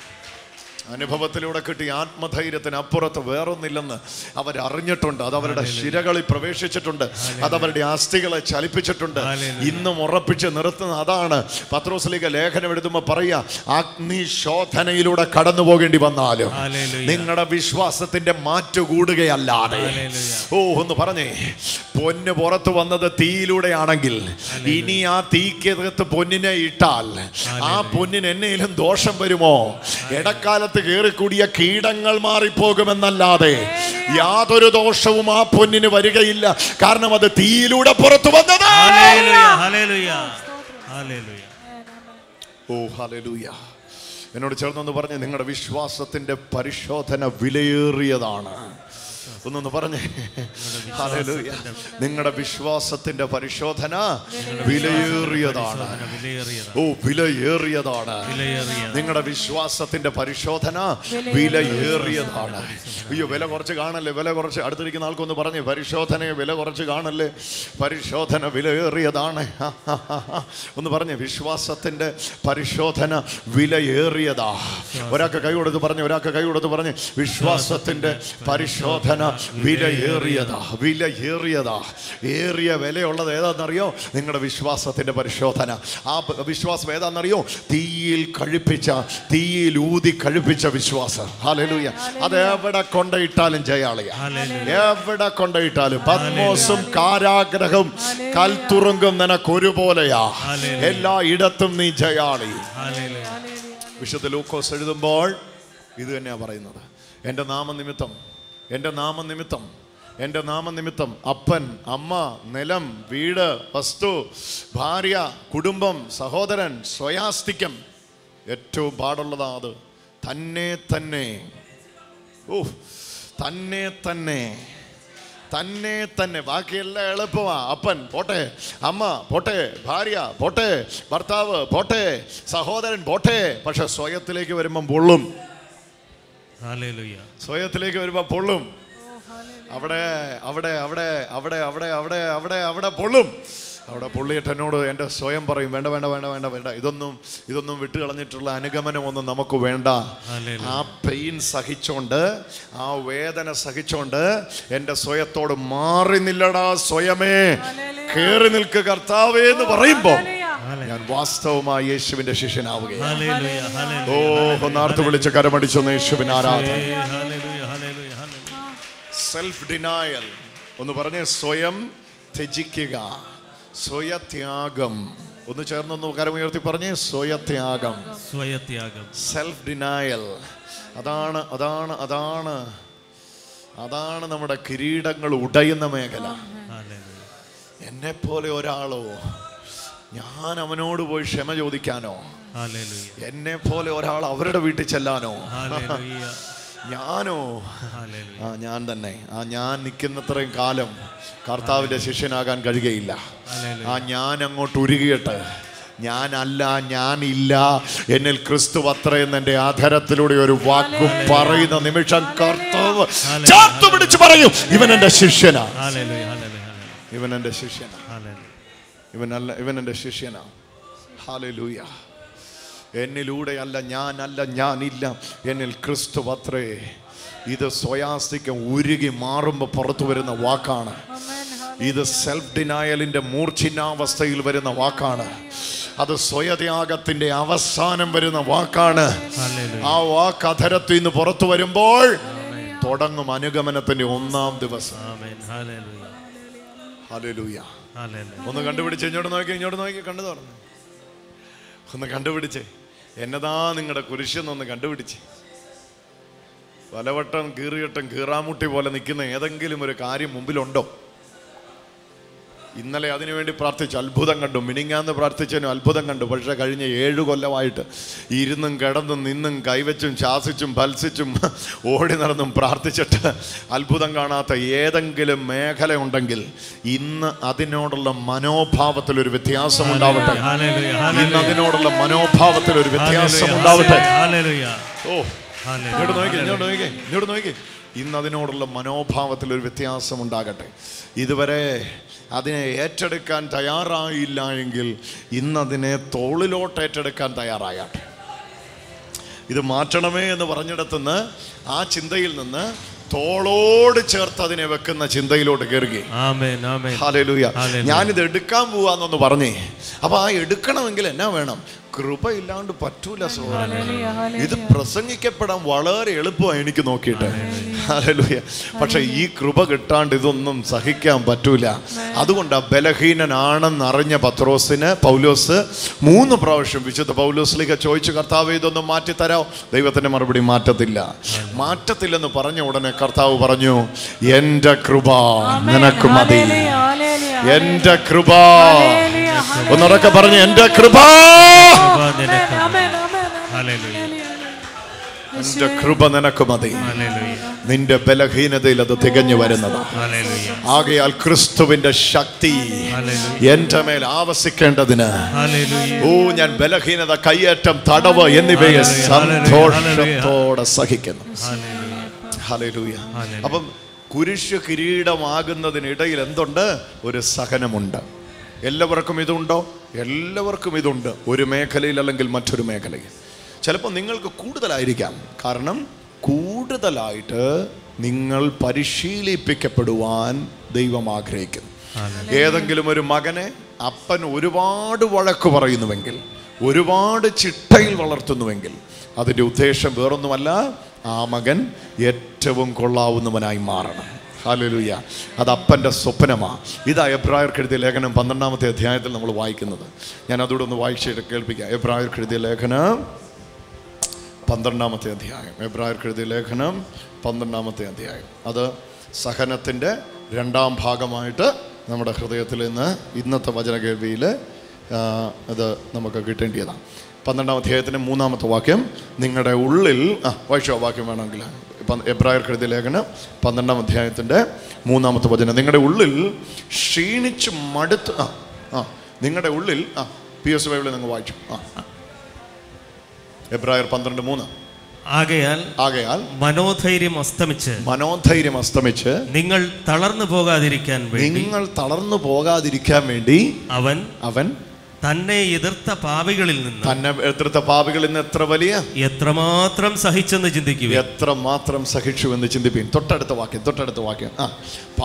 അനുഭവത്തിലൂടെ കിട്ടിയ ആത്മധൈര്യത്തിന് അപ്പുറത്ത് വേറൊന്നില്ലെന്ന് അവരറിഞ്ഞിട്ടുണ്ട് അത് അവരുടെ ശിരകളിൽ പ്രവേശിച്ചിട്ടുണ്ട് അത് അവരുടെ അസ്ഥികളെ ചലിപ്പിച്ചിട്ടുണ്ട് ഹല്ലേലൂയ. ഇന്നും ഉറപ്പിച്ച് നിർത്തുന്ന അതാണ് പത്രോസ്ലിക ലേഖനം എഴുതുമ്പോൾ പറയുക അഗ്നിശോധനയിലൂടെ കടന്നു പോകേണ്ടി വന്നാലും ഹല്ലേലൂയ. നിങ്ങളുടെ വിശ്വാസത്തിന്റെ മാറ്റു കൂടുകയല്ലാതെ ഹല്ലേലൂയ. ഓ ഒന്ന് പറഞ്ഞേ പൊന്ന് പുറത്തു വന്നത് തീയിലൂടെയാണെങ്കിൽ ഇനി ആ തീക്കകത്ത് പൊന്നിനെ ഇട്ടാൽ ആ പൊന്നിന് എന്നേലും ദോഷം വരുമോ ഇടക്കാലത്ത് കയറിക്കൂടിയ കീടങ്ങൾ മാറിപ്പോകുമെന്നല്ലാതെ യാതൊരു ദോഷവും ആ പൊന്നിന് വരികയില്ല കാരണം അത് തീയിലൂടെ പുറത്തു വന്നത് hallelujah hallelujah hallelujah oh hallelujah എന്നോട് ചേർന്നൊന്ന് പറഞ്ഞ് നിങ്ങളുടെ വിശ്വാസത്തിന്റെ പരിശോധന വിലയേറിയതാണ് ഒന്നൊന്ന് പറഞ്ഞേ ഹല്ലേലൂയ നിങ്ങളുടെ വിശ്വാസത്തിന്റെ പരിശോധന വിലയേറിയതാണ് വിലയേറിയതാണ് ഓ വിലയേറിയതാണ് വിലയേറിയ നിങ്ങളുടെ വിശ്വാസത്തിന്റെ പരിശോധന വിലയേറിയതാണ് അയ്യോ വില കുറച്ച് കാണല്ലേ വില കുറച്ച് അടുത്തിരിക്കുന്ന ആൾക്കൊന്ന് പറഞ്ഞു പരിശോധനയെ വില കുറച്ച് കാണല്ലേ പരിശോധന വിലയേറിയതാണ് ഒന്ന് പറഞ്ഞേ വിശ്വാസത്തിന്റെ പരിശോധന വിലയേറിയതാ ഒരാൾക്ക് കൈ കൊടുത്ത് പറഞ്ഞു ഒരാൾക്ക് കൈ കൊടുത്ത് പറഞ്ഞു വിശ്വാസത്തിന്റെ പരിശോധന വിലയേറിയതാ വിലയേറിയതാ ഏറിയ വിലയുള്ളത് ഏതാണെന്നറിയോ നിങ്ങളുടെ വിശ്വാസത്തിന്റെ പരിശോധന ആ പ- വിശ്വാസം ഏതാണെന്നറിയോ തീയിൽ കഴിപ്പിച്ച തീയിൽ ഊതി കഴിപ്പിച്ച വിശ്വാസം ഹല്ലേലൂയ അത് എവിടെ കൊണ്ടുപോയിട്ടാലും ജയാളിയ എവിടെ കൊണ്ടുപോയിട്ടാലും പത്മോസും കാരാഗ്രഹവും കൽത്തുറുങ്കും നിനക്ക് ഒരുപോലെയാ എല്ലാ ഇടത്തും നീ ജയാളി ഹല്ലേലൂയ വിശുദ്ധ ലൂക്കോസ് എഴുതുമ്പോൾ ഇത് തന്നെയാണ് പറയുന്നത് എൻ്റെ നാമനിമിത്തം എൻ്റെ നാമനിമിത്തം എൻ്റെ നാമനിമിത്തം അപ്പൻ അമ്മ നിലം വീട് വസ്തു ഭാര്യ കുടുംബം സഹോദരൻ സ്വയാസ്തിക്യം ഏറ്റവും പാടുള്ളതാ അത് തന്നെ തന്നെ ഓ തന്നെ തന്നെ തന്നെ തന്നെ ബാക്കിയെല്ലാം എളുപ്പമാ അപ്പൻ പോട്ടെ അമ്മ പോട്ടെ ഭാര്യ പോട്ടെ ഭർത്താവ് പോട്ടെ സഹോദരൻ പോട്ടെ പക്ഷെ സ്വയത്തിലേക്ക് വരുമ്പം പൊള്ളും ഹല്ലേലൂയ സ്വയത്തിലേക്ക് വരുമ്പോ പൊള്ളും അവിടെ അവിടെ അവിടെ അവിടെ അവിടെ അവിടെ അവിടെ അവിടെ പൊള്ളും അവിടെ പൊള്ളിയിട്ട് എന്നോട് എൻ്റെ സ്വയം പറയും വേണ്ട വേണ്ട വേണ്ട വേണ്ട വേണ്ട ഇതൊന്നും ഇതൊന്നും വിട്ടുകളഞ്ഞിട്ടുള്ള അനുഗമനമൊന്നും നമുക്ക് വേണ്ട ഹല്ലേലൂയ. ആ പെയിൻ സഹിച്ചോണ്ട് ആ വേദന സഹിച്ചോണ്ട് എൻ്റെ സ്വയത്തോട് മാറി നില്ലടാ സ്വയമേ കേറി നിൽക്ക് കർത്താവേ എന്ന് പറയുമ്പോ ഞാൻ വാസ്തവമായ യേശുവിന്റെ ശിഷ്യനാവുകയാണ് ഹല്ലേലൂയ ഓ ഹല്ലേലൂയ ഒന്നാർത്ത് വിളിച്ച് കരമടിച്ചൊന്ന് യേശുവിന് ആരാധന hallelujah hallelujah hallelujah self denial ഒന്ന് പറഞ്ഞേ സ്വയം ത്യജിക്കുക സ്വയത്യാഗം ഒന്ന് ചേർന്നൊന്ന് കരമുയർത്തി പറഞ്ഞേ സ്വയത്യാഗം സ്വയത്യാഗം സെൽഫ് ഡിനായൽ അതാണ് അതാണ് അതാണ് അതാണ് നമ്മുടെ കിരീടങ്ങൾ ഉടയുന്ന മേഖല ഹല്ലേലൂയ എന്നെ പോലെ ഒരാളോ ഞാൻ അവനോട് പോയി ക്ഷമ ചോദിക്കാനോ ഹല്ലേലൂയ എന്നെ പോലെ ഒരാൾ അവരുടെ വീട്ടിൽ ചെല്ലാനോ ഹല്ലേലൂയ ഞാനോ ഹല്ലേലൂയ ആ ഞാൻ തന്നെ ആ ഞാൻ നിൽക്കുന്നത്രയും കാലം കർത്താവിന്റെ ശിഷ്യനാകാൻ കഴിയുകയില്ല ആ ഞാൻ അങ്ങോട്ട് ഉരുകിയിട്ട് ഞാനല്ല ഞാനില്ല എന്നിൽ ക്രിസ്തു അത്രയെന്ന് എൻ്റെ ആധാരത്തിലൂടെ ഒരു വാക്ക് പറയുന്ന നിമിഷം കർത്താവ് ചേർത്ത് പിടിച്ച് പറയും ഇവൻ എൻ്റെ ശിഷ്യനാ ഹല്ലേലൂയ ഹല്ലേലൂയ ഹല്ലേലൂയ ഇവൻ എൻ്റെ ശിഷ്യനാ ഹല്ലേലൂയ ഇവനല്ല ഇവൻ എൻ്റെ ശിഷ്യനാ ഹാലലൂയ എന്നിലൂടെയല്ല ഞാനല്ല ഞാനില്ല എന്നിൽ ക്രിസ്തു അത്രേ ഇത് സ്വയാസ്തിക്ക് ഉരുകി മാറുമ്പോൾ പുറത്തു വരുന്ന വാക്കാണ് ഇത് സെൽഫ് ഡിനായലിന്റെ മൂർച്ഛിന്നാവസ്ഥയിൽ വരുന്ന വാക്കാണ് അത് സ്വയത്യാഗത്തിന്റെ അവസാനം വരുന്ന വാക്കാണ് ഹല്ലേലൂയ ആ വാക്ക് അധരത്തിൽ നിന്ന് പുറത്തു വരുമ്പോൾ തുടങ്ങും അനുഗമനത്തിന്റെ ഒന്നാം ദിവസം ആമേൻ ഹല്ലേലൂയ ഹല്ലേലൂയ ഹല്ലേലൂയ ഒന്ന് കണ്ടുപിടിച്ച് ഇങ്ങോട്ട് നോക്കി ഇങ്ങോട്ട് നോക്കി കണ്ടു തുറന്നു ഒന്ന് കണ്ടുപിടിച്ചേ എന്നതാ നിങ്ങളുടെ കുരിശെന്നൊന്ന് കണ്ടുപിടിച്ച് പലവട്ടം കീറിയട്ടം കീറാമുട്ടി പോലെ നിൽക്കുന്ന ഏതെങ്കിലും ഒരു കാര്യം മുമ്പിലുണ്ടോ ഇന്നലെ അതിനുവേണ്ടി പ്രാർത്ഥിച്ചു അത്ഭുതം കണ്ടു മിനിങ്ങാന്ന് പ്രാർത്ഥിച്ചതിനും അത്ഭുതം കണ്ടു പക്ഷെ കഴിഞ്ഞ ഏഴു കൊല്ലമായിട്ട് ഇരുന്നും കിടന്നും നിന്നും കൈവച്ചും ശാസിച്ചും ഫൽസിച്ചും ഓടി നടന്നും പ്രാർത്ഥിച്ചിട്ട് അത്ഭുതം കാണാത്ത ഏതെങ്കിലും മേഖല ഉണ്ടെങ്കിൽ ഇന്ന് അതിനോടുള്ള മനോഭാവത്തിൽ ഒരു വ്യത്യാസം ഉണ്ടാവട്ടെ ഹല്ലേലൂയ ഇന്ന് അതിനോടുള്ള മനോഭാവത്തിൽ ഒരു വ്യത്യാസം ഉണ്ടാവട്ടെ ഹല്ലേലൂയ ഓ ഹല്ലേലൂയ ഇങ്ങോട്ട് നോക്കി ഇങ്ങോട്ട് നോക്കി ഇങ്ങോട്ട് നോക്കി ഇന്ന് അതിനോടുള്ള മനോഭാവത്തിൽ ഒരു വ്യത്യാസം ഉണ്ടാകട്ടെ ഇതുവരെ അതിനെ ഏറ്റെടുക്കാൻ തയ്യാറായില്ല എങ്കിൽ ഇന്നതിനെ തോളിലോട്ട് ഏറ്റെടുക്കാൻ തയ്യാറാകട്ടെ ഇത് മാറ്റണമേ എന്ന് പറഞ്ഞിടത്തുനിന്ന് ആ ചിന്തയിൽ നിന്ന് തോളോട് ചേർത്ത് അതിനെ വെക്കുന്ന ചിന്തയിലോട്ട് കയറുകയും ആമേൻ ആമേൻ ഹാലൂയ ഹല്ലേലൂയ. ഞാനിത് എടുക്കാൻ പോവാന്നൊന്ന് പറഞ്ഞേ അപ്പൊ ആ എടുക്കണമെങ്കിൽ എന്നാ വേണം കൃപ ഇല്ലാണ്ട് പറ്റൂല സഹോദരൻ ഇത് പ്രസംഗിക്കപ്പെടാൻ വളരെ എളുപ്പമാണ് എനിക്ക് നോക്കിയിട്ട് ഹാലൂയ പക്ഷെ ഈ കൃപ കിട്ടാണ്ട് ഇതൊന്നും സഹിക്കാൻ പറ്റൂല അതുകൊണ്ട് ബലഹീനനാണെന്ന് അറിഞ്ഞ പത്രോസിന് പൗലോസ് മൂന്ന് പ്രാവശ്യം വിശുദ്ധ പൗലോസിലേക്ക് ചോദിച്ചു കർത്താവ് ഇതൊന്നും മാറ്റി തരാം ദൈവത്തിന്റെ മറുപടി മാറ്റത്തില്ല മാറ്റത്തില്ലെന്ന് പറഞ്ഞ ഉടനെ കർത്താവ് പറഞ്ഞു എന്റെ കൃപ നിനക്ക് മതി എന്റെ കൃപ ഒന്നുറക്കെ പറഞ്ഞു എന്റെ കൃപ കൃപ നിനക്ക് ഹല്ലേലൂയ എന്റെ കൃപ നിനക്ക് മതി ഹല്ലേലൂയ നിന്റെ ബലഹീനതയിൽ അത് തികഞ്ഞു വരുന്നത് ഹല്ലേലൂയ ആകയാൽ ക്രിസ്തുവിന്റെ ശക്തി ഹല്ലേലൂയ എന്റെ മേൽ ആവസിക്കേണ്ടതിന് ഹല്ലേലൂയ ഓ ഞാൻ ബലഹീനത കയ്യേറ്റം തടവ് എന്നിവയെ ഹല്ലേലൂയ, സന്തോഷത്തോടെ സഹിക്കുന്നു ഹല്ലേലൂയ ഹല്ലേലൂയ ഹല്ലേലൂയ. അപ്പം കുരിശ് കിരീടമാകുന്നതിനിടയിൽ എന്തുണ്ട് ഒരു സഹനമുണ്ട് എല്ലാവർക്കും ഇതുണ്ടോ എല്ലാവർക്കും ഇതുണ്ട് ഒരു മേഖലയിൽ അല്ലെങ്കിൽ മറ്റൊരു മേഖലയിൽ ചിലപ്പോൾ നിങ്ങൾക്ക് കൂടുതലായിരിക്കാം കാരണം കൂടുതലായിട്ട് നിങ്ങൾ പരിശീലിപ്പിക്കപ്പെടുവാൻ ദൈവം ആഗ്രഹിക്കുന്നു ഏതെങ്കിലും ഒരു മകനെ അപ്പൻ ഒരുപാട് വഴക്ക് പറയുന്നുവെങ്കിൽ ഒരുപാട് ചിട്ടയിൽ വളർത്തുന്നുവെങ്കിൽ അതിൻ്റെ ഉദ്ദേശം വേറൊന്നുമല്ല ആ മകൻ ഏറ്റവും കൊള്ളാവുന്നവനായി മാറണം ഹാലലുയ അത് അപ്പൻ്റെ സ്വപ്നമാണ് ഇതാ എബ്രായർക്ക് എഴുതിയ ലേഖനം പന്ത്രണ്ടാമത്തെ അധ്യായത്തിൽ നമ്മൾ വായിക്കുന്നത് ഞാൻ അതോടെ ഒന്ന് വായിച്ചിട്ട് കേൾപ്പിക്കാം എബ്രായർക്ക് എഴുതിയ ലേഖനം പന്ത്രണ്ടാമത്തെ അധ്യായം എബ്രായർക്ക് എഴുതിയ ലേഖനം പന്ത്രണ്ടാമത്തെ അധ്യായം അത് സഹനത്തിൻ്റെ രണ്ടാം ഭാഗമായിട്ട് നമ്മുടെ ഹൃദയത്തിൽ നിന്ന് ഇന്നത്തെ വചന കേൾവിയിൽ അത് നമുക്ക് കിട്ടേണ്ടിയതാണ് പന്ത്രണ്ടാം അധ്യായത്തിൻ്റെ മൂന്നാമത്തെ വാക്യം നിങ്ങളുടെ ഉള്ളിൽ ആ വായിച്ചോ വാക്യം വേണമെങ്കിൽ ഇപ്പം എബ്രായർക്ക് എഴുതിയ ലേഖനം പന്ത്രണ്ടാം അധ്യായത്തിൻ്റെ മൂന്നാമത്തെ വചനം നിങ്ങളുടെ ഉള്ളിൽ ക്ഷീണിച്ച് മടുത്ത് ആ ആ നിങ്ങളുടെ ഉള്ളിൽ ആ പി എസ് ബൈബിളിൽ നിങ്ങൾ വായിച്ചു ആ എബ്രായർ പന്ത്രണ്ട് മൂന്ന് ആകയാൽ ആകയാൽ മനോധൈര്യം അസ്തമിച്ച് മനോധൈര്യം അസ്തമിച്ച് നിങ്ങൾ തളർന്നു പോകാതിരിക്കാൻ വേണ്ടി നിങ്ങൾ തളർന്നു പോകാതിരിക്കാൻ വേണ്ടി അവൻ അവൻ തന്നെ എതിർത്ത പാപികളിൽ നിന്ന് തന്നെ എതിർത്ത പാപികളിൽ നിന്ന് എത്ര വലിയ എത്രമാത്രം സഹിച്ചെന്ന് ചിന്തിക്കുക എത്ര മാത്രം സഹിച്ചു എന്ന് ചിന്തിപ്പീൻ തൊട്ടടുത്ത വാക്യം തൊട്ടടുത്ത വാക്യം ആ പാപത്തോട്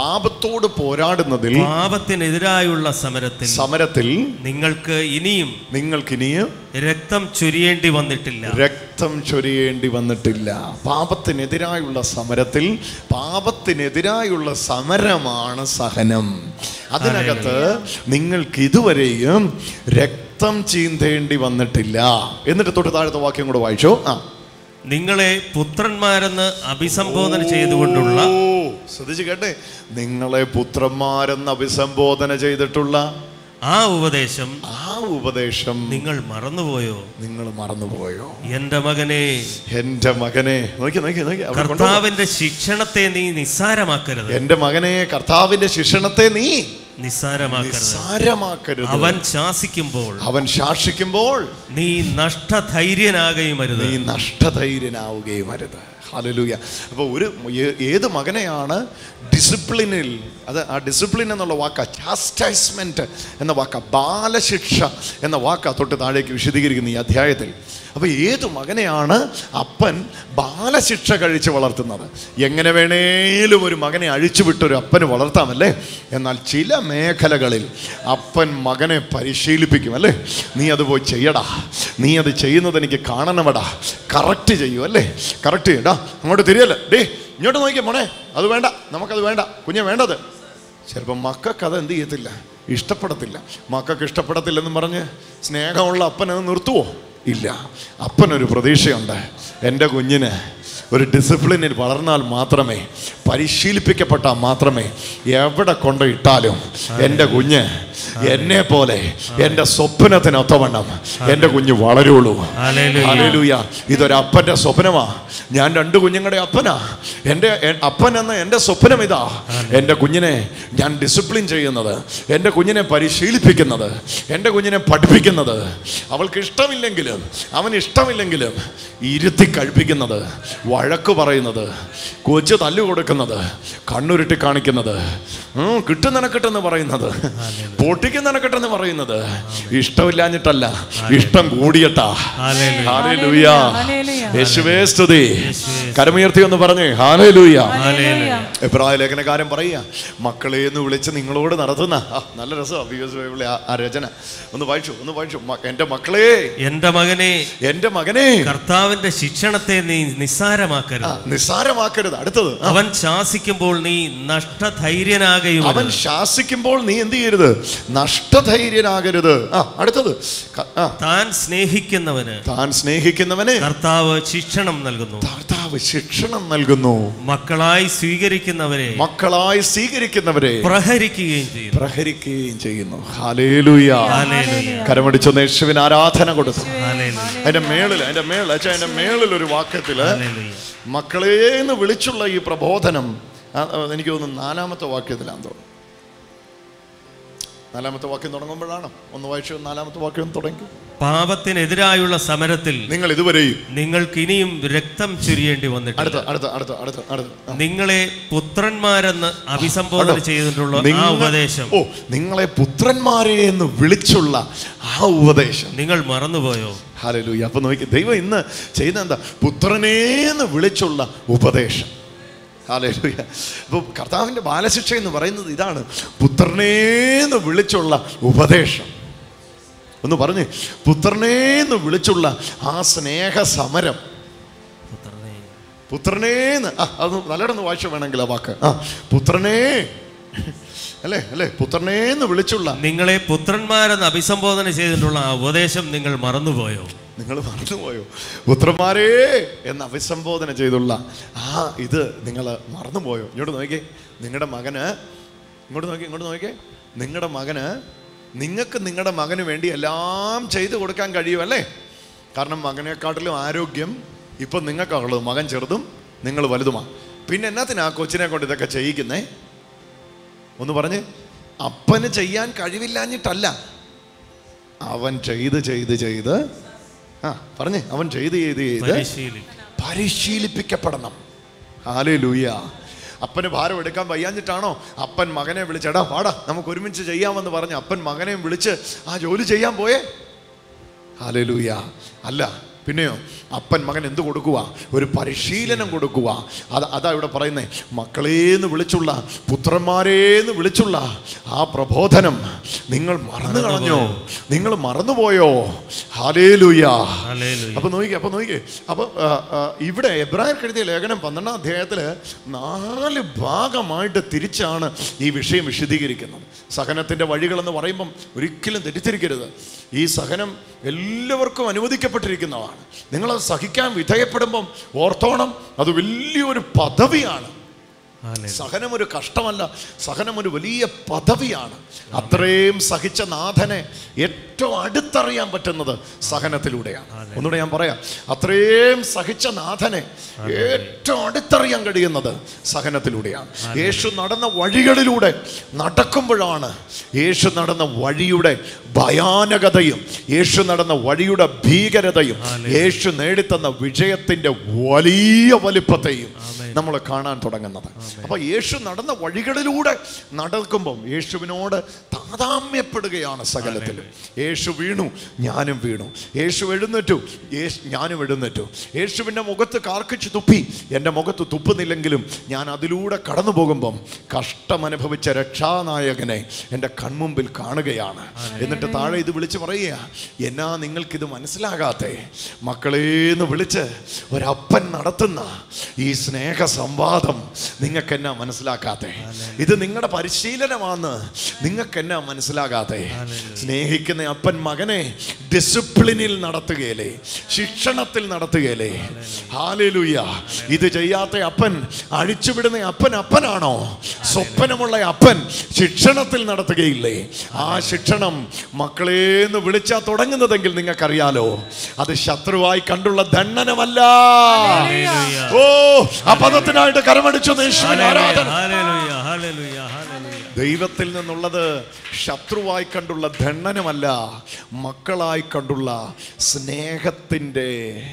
പാപത്തോട് പോരാടുന്നതിൽ പാപത്തിനെതിരായുള്ള സമരത്തിൽ സമരത്തിൽ നിങ്ങൾക്ക് ഇനിയും നിങ്ങൾക്കിനിയും രക്തം ചൊരിയേണ്ടി വന്നിട്ടില്ല രക്തം ചൊരിയേണ്ടി വന്നിട്ടില്ല പാപത്തിനെതിരായുള്ള സമരത്തിൽ പാപത്തിനെതിരായുള്ള സമരമാണ് സഹനം അതിനകത്ത് നിങ്ങൾക്ക് ഇതുവരെയും രക്തം ചീന്തേണ്ടി വന്നിട്ടില്ല എന്നിട്ട് തൊട്ട് താഴത്തെ വാക്യം കൂടെ വായിച്ചോ ആ നിങ്ങളെ പുത്രന്മാരെന്ന് അഭിസംബോധന ചെയ്തുകൊണ്ടുള്ള ഓ ശ്രദ്ധിച്ചു കേട്ടെ നിങ്ങളെ പുത്രന്മാരെന്ന് അഭിസംബോധന ചെയ്തിട്ടുള്ള ആ ഉപദേശം ആ ഉപദേശം നിങ്ങൾ മറന്നുപോയോ നിങ്ങൾ മറന്നുപോയോ എന്റെ മകനെ എന്റെ മകനെ നോക്കി നോക്കി നോക്കി അവിടെ കൊണ്ടുവന്നോ. കർത്താവിന്റെ ശിക്ഷണത്തെ നീ നിസ്സാരമാക്കരുത് എന്റെ മകനെ കർത്താവിന്റെ ശിക്ഷണത്തെ നീ നിസ്സാരമാക്കരുത് നിസ്സാരമാക്കരുത് അവൻ ശാസിക്കുമ്പോൾ അവൻ ശാസിക്കുമ്പോൾ നീ നഷ്ടധൈര്യനാകുകയും അരുത് നീ നഷ്ടധൈര്യനാവുകയും അരുത് ഹല്ലേലൂയ അപ്പോൾ ഒരു ഏ- ഏത് മകനെയാണ് ഡിസിപ്ലിനിൽ അത് ആ ഡിസിപ്ലിൻ എന്നുള്ള വാക്ക ചാസ്റ്റൈസ്മെന്റ് എന്ന വാക്ക ബാലശിക്ഷ എന്ന വാക്ക തൊട്ട് താഴേക്ക് വിശദീകരിക്കുന്ന ഈ അധ്യായത്തിൽ അപ്പോൾ ഏത് മകനെയാണ് അപ്പൻ ബാലശിക്ഷ കഴിച്ച് വളർത്തുന്നത് എങ്ങനെ വേണേലും ഒരു മകനെ അഴിച്ചുവിട്ടൊരു അപ്പന് വളർത്താമല്ലേ എന്നാൽ ചില മേഖലകളിൽ അപ്പൻ മകനെ പരിശീലിപ്പിക്കും അല്ലേ നീ അത് പോയി ചെയ്യടാ നീ അത് ചെയ്യുന്നത് എനിക്ക് കാണണമടാ കറക്റ്റ് ചെയ്യൂ അല്ലേ കറക്റ്റ് ചെയ്യടാ അങ്ങോട്ട് തിരിയല്ലേ ഡേ ഇങ്ങോട്ട് നോക്കിയേ മോനെ അത് വേണ്ട നമുക്കത് വേണ്ട കുഞ്ഞെ വേണ്ടത് ചിലപ്പോൾ മക്കൾക്ക് അത് എന്ത് ചെയ്യത്തില്ല ഇഷ്ടപ്പെടത്തില്ല മക്കൾക്ക് ഇഷ്ടപ്പെടത്തില്ലെന്നും പറഞ്ഞ് സ്നേഹമുള്ള അപ്പൻ അത് നിർത്തുവോ ഇല്ല അപ്പനൊരു പ്രതീക്ഷയുണ്ട് എൻ്റെ കുഞ്ഞിന് ഒരു ഡിസിപ്ലിനിൽ വളർന്നാൽ മാത്രമേ പരിശീലിപ്പിക്കപ്പെട്ടാൽ മാത്രമേ എവിടെ കൊണ്ടിട്ടാലും എൻ്റെ കുഞ്ഞ് എന്നെ പോലെ എൻ്റെ സ്വപ്നത്തിനൊത്തവണ്ണം എൻ്റെ കുഞ്ഞ് വളരുള്ളൂ ഹല്ലേലൂയ. ഹല്ലേലൂയ ഇതൊരു അപ്പൻ്റെ സ്വപ്നമാ ഞാൻ രണ്ട് കുഞ്ഞുങ്ങളുടെ അപ്പനാ എൻ്റെ എ- അപ്പൻ എന്ന എൻ്റെ സ്വപ്നം ഇതാ എൻ്റെ കുഞ്ഞിനെ ഞാൻ ഡിസിപ്ലിൻ ചെയ്യുന്നത് എൻ്റെ കുഞ്ഞിനെ പരിശീലിപ്പിക്കുന്നത് എൻ്റെ കുഞ്ഞിനെ പഠിപ്പിക്കുന്നത് അവൾക്ക് ഇഷ്ടമില്ലെങ്കിലും അവന് ഇഷ്ടമില്ലെങ്കിലും ഇരുത്തി കഴിപ്പിക്കുന്നത് വഴക്ക് പറയുന്നത് കൊച്ചു തല്ലു കൊടുക്കുന്നത് കണ്ണുരുട്ടി കാണിക്കുന്നത് ഉം, കിട്ടും നിനക്കിട്ടെന്ന് പറയുന്നത് പൊട്ടിക്കും നിനക്കിട്ടെന്ന് പറയുന്നത് ഇഷ്ടമില്ലാഞ്ഞിട്ടല്ല ഇഷ്ടം കൂടിയട്ടാ ഹല്ലേലൂയ. Hallelujah hallelujah. യേശുവേ സ്തുതി കരമുയർത്തി ഒന്ന് പറഞ്ഞേ ഹാലേലൂയ ഹല്ലേലൂയ. എബ്രായ ലേഖനക്കാരൻ പറയുക മക്കളെ എന്ന് വിളിച്ച് നിങ്ങളോട് നടത്തുന്ന ആ, നല്ല രസമാണ് പി എസ് ബൈബിളിലെ ആ- ആ രചന ഒന്ന് വായിച്ചു ഒന്ന് വായിച്ചു മ- എൻ്റെ മക്കളെ എന്റെ മകനെ എൻ്റെ മകനെ കർത്താവിന്റെ ശിക്ഷണത്തെ നീ ആ, നിസ്സാരമാക്കരുത് നിസ്സാരമാക്കരുത് അടുത്തത് ആ, അവൻ ശാസിക്കുമ്പോൾ നീ നഷ്ടധൈര്യനാകുകയും അവൻ അരുത്. ശാസിക്കുമ്പോൾ നീ എന്ത് ചെയ്യരുത് നഷ്ടധൈര്യനാകരുത് ആ അടുത്തത് ക- ആ, താൻ സ്നേഹിക്കുന്നവന് താൻ സ്നേഹിക്കുന്നവനെ കർത്താവ് ശിക്ഷണം നൽകുന്നു കർത്താവ് ശിക്ഷണം നൽകുന്നു മക്കളായി സ്വീകരിക്കുന്നവരെ മക്കളായി സ്വീകരിക്കുന്നവരെ പ്രഹരിക്കുകയും ചെയ്യുന്നു പ്രഹരിക്കുകയും ചെയ്യുന്നു ഹാലേലൂയ ഹല്ലേലൂയ. കരമടിച്ചൊന്ന് യേശുവിന് ആരാധന കൊടുത്തു ഹല്ലേലൂയ. അതിന്റെ മേളിൽ അതിന്റെ മേളിൽ അച്ഛാ അതിന്റെ മേളിൽ ഒരു വാക്യത്തില് ഹല്ലേലൂയ. മക്കളെ എന്ന് വിളിച്ചുള്ള ഈ പ്രബോധനം ആ, ആ, എനിക്ക് തോന്നുന്നു നാലാമത്തെ വാക്യത്തിലാന്ന് തോന്നുന്നു നാലാമത്തെ വാക്യം തുടങ്ങുമ്പോഴാണ് ഒന്ന് വായിച്ചു നാലാമത്തെ വാക്യം തുടങ്ങി പാപത്തിനെതിരായുള്ള സമരത്തിൽ നിങ്ങൾ ഇതുവരെയും നിങ്ങൾക്ക് ഇനിയും രക്തം ചൊരിയേണ്ടി അടുത്ത വന്നിട്ടില്ല അടുത്ത അടുത്ത അടുത്ത അടുത്ത ആ. നിങ്ങളെ പുത്രന്മാരെന്ന് അഭിസംബോധന അടുത്ത. ചെയ്തിട്ടുള്ള ആ നിങ്ങൾ- ഉപദേശം ഓ നിങ്ങളെ പുത്രന്മാരെ എന്ന് വിളിച്ചുള്ള ആ ഉപദേശം നിങ്ങൾ മറന്നുപോയോ ഹാലലൂയ അപ്പൊ നോക്കി ദൈവം ഇന്ന് ചെയ്യുന്ന എന്താ പുത്രനേന്ന് വിളിച്ചുള്ള ഉപദേശം ഹാലലൂയ അപ്പോൾ കർത്താവിൻ്റെ ബാലശിക്ഷ എന്ന് പറയുന്നത് ഇതാണ് പുത്രനേന്ന് വിളിച്ചുള്ള ഉപദേശം ഒന്ന് പറഞ്ഞ് പുത്രനേന്ന് വിളിച്ചുള്ള ആ സ്നേഹ സമരം പുത്രനേ. പുത്രനേന്ന് ആ അത് നല്ലതൊന്ന് വായിച്ച വേണമെങ്കിൽ ആ വാക്ക് ആ പുത്രനേ അല്ലേ അല്ലേ പുത്രനേന്ന് വിളിച്ചുള്ള നിങ്ങളെ പുത്രന്മാരെന്ന് അഭിസംബോധന ചെയ്തിട്ടുള്ള ആ ഉപദേശം നിങ്ങൾ മറന്നുപോയോ നിങ്ങൾ മറന്നുപോയോ പുത്രന്മാരേ എന്ന് അഭിസംബോധന ചെയ്തുള്ള ആ ഇത് നിങ്ങൾ മറന്നുപോയോ ഇങ്ങോട്ട് നോക്കിയേ നിങ്ങളുടെ മകന് ഇങ്ങോട്ട് നോക്കി ഇങ്ങോട്ട് നോക്കിയേ നിങ്ങളുടെ മകന് നിങ്ങൾക്ക് നിങ്ങളുടെ മകന് വേണ്ടി എല്ലാം ചെയ്തു കൊടുക്കാൻ കഴിയുമല്ലേ കാരണം മകനെക്കാട്ടിലും ആരോഗ്യം ഇപ്പം നിങ്ങൾക്കുള്ളത് മകൻ ചെറുതും നിങ്ങൾ വലുതുമാണ് പിന്നെ എന്നാത്തിനാ കൊച്ചിനെ കൊണ്ട് ഇതൊക്കെ ചെയ്യിക്കുന്നേ ഒന്ന് പറഞ്ഞ് അപ്പന് ചെയ്യാൻ കഴിവില്ലാഞ്ഞിട്ടല്ല അവൻ ചെയ്ത് ചെയ്ത് ചെയ്ത് ആ പറഞ്ഞേ അവൻ ചെയ്ത് ചെയ്ത് ചെയ്ത് പരിശീലി പരിശീലിപ്പിക്കപ്പെടണം ഹാലേ ലൂയ അപ്പന് ഭാരം എടുക്കാൻ വയ്യാഞ്ഞിട്ടാണോ അപ്പൻ മകനെ വിളിച്ചടാ പാടാ നമുക്ക് ഒരുമിച്ച് ചെയ്യാമെന്ന് പറഞ്ഞ് അപ്പൻ മകനെയും വിളിച്ച് ആ ജോലി ചെയ്യാൻ പോയേ ഹാലേ ലൂയ അല്ല പിന്നെയോ അപ്പൻ മകൻ എന്ത് കൊടുക്കുക ഒരു പരിശീലനം കൊടുക്കുക അത് അതാ ഇവിടെ പറയുന്നേ മക്കളേന്ന് വിളിച്ചുള്ള പുത്രന്മാരേന്ന് വിളിച്ചുള്ള ആ പ്രബോധനം നിങ്ങൾ മറന്നു കളഞ്ഞോ നിങ്ങൾ മറന്നുപോയോ ഹാലേലുയാ ഹല്ലേലൂയ. അപ്പൊ നോക്കിക്കേ അപ്പൊ നോക്കിക്കേ അപ്പൊ ആ, ആ, ഇവിടെ എബ്രാഹിം എഴുതിയ ലേഖനം പന്ത്രണ്ടാം അധ്യായത്തില് നാല് ഭാഗമായിട്ട് തിരിച്ചാണ് ഈ വിഷയം വിശദീകരിക്കുന്നത് സഹനത്തിന്റെ വഴികൾ എന്ന് പറയുമ്പം ഒരിക്കലും തെറ്റിദ്ധരിക്കരുത് ഈ സഹനം എല്ലാവർക്കും അനുവദിക്കപ്പെട്ടിരിക്കുന്നതാണ് നിങ്ങളത് സഹിക്കാൻ വിധേയപ്പെടുമ്പം ഓർത്തോണം അത് വലിയൊരു പദവിയാണ് ഹല്ലേലൂയ. സഹനം ഒരു കഷ്ടമല്ല സഹനം ഒരു വലിയ പദവിയാണ് അത്രയും സഹിച്ച നാഥനെ ഏറ്റവും അടുത്തറിയാൻ പറ്റുന്നത് സഹനത്തിലൂടെയാണ് ഒന്നുകൂടെ ഞാൻ പറയാം അത്രയും സഹിച്ച നാഥനെ ഏറ്റവും അടുത്തറിയാൻ കഴിയുന്നത് സഹനത്തിലൂടെയാണ് യേശു നടന്ന വഴികളിലൂടെ നടക്കുമ്പോഴാണ് യേശു നടന്ന വഴിയുടെ ഭയാനകതയും യേശു നടന്ന വഴിയുടെ ഭീകരതയും യേശു നേടിത്തന്ന വിജയത്തിന്റെ വലിയ വലിപ്പത്തെയും നമ്മൾ കാണാൻ തുടങ്ങുന്നത് അപ്പൊ യേശു നടന്ന വഴികളിലൂടെ നടക്കുമ്പം യേശുവിനോട് താതാമ്യപ്പെടുകയാണ് സകലത്തിലും യേശു വീണു ഞാനും വീണു യേശു എഴുന്നേറ്റു യേശു ഞാനും എഴുന്നേറ്റു യേശുവിൻ്റെ മുഖത്ത് കാർക്കിച്ച് തുപ്പി എൻ്റെ മുഖത്ത് തുപ്പുന്നില്ലെങ്കിലും ഞാൻ അതിലൂടെ കടന്നു പോകുമ്പം കഷ്ടമനുഭവിച്ച രക്ഷാനായകനെ എൻ്റെ കൺമുമ്പിൽ കാണുകയാണ് എന്നിട്ട് താഴെ ഇത് വിളിച്ച് പറയുക എന്നാ നിങ്ങൾക്കിത് മനസ്സിലാകാത്തെ മക്കളേന്ന് വിളിച്ച് ഒരപ്പൻ നടത്തുന്ന ഈ സ്നേഹ സംവാദം നിങ്ങൾക്ക് എന്നാ മനസ്സിലാക്കാത്തെ ഇത് നിങ്ങളുടെ പരിശീലനമാണെന്ന് നിങ്ങൾക്ക് എന്നാ മനസ്സിലാകാതെ സ്നേഹിക്കുന്ന അപ്പൻ മകനെ ഡിസിപ്ലിനിൽ നടത്തുകയില്ലേ ശിക്ഷണത്തിൽ നടത്തുകയില്ലേ ഹാലേലൂയ ഇത് ചെയ്യാത്ത അപ്പൻ അഴിച്ചുവിടുന്ന അപ്പൻ അപ്പനാണോ സ്വപ്നമുള്ള അപ്പൻ ശിക്ഷണത്തിൽ നടത്തുകയില്ലേ ആ ശിക്ഷണം മക്കളേന്ന് വിളിച്ചാ തുടങ്ങുന്നതെങ്കിൽ നിങ്ങൾക്കറിയാലോ അത് ശത്രുവായി കണ്ടുള്ള ദണ്ഡനമല്ല ഹല്ലേലൂയ. ഓ ആ പദത്തിനായിട്ട് കരമടിച്ചു യേശുവിന് ആരാധന ഹല്ലേലൂയ. ഹല്ലേലൂയ. ഹല്ലേലൂയ. ദൈവത്തിൽ നിന്നുള്ളത് ശത്രുവായി കണ്ടുള്ള ദണ്ഡനമല്ല മക്കളായി കണ്ടുള്ള സ്നേഹത്തിൻ്റെ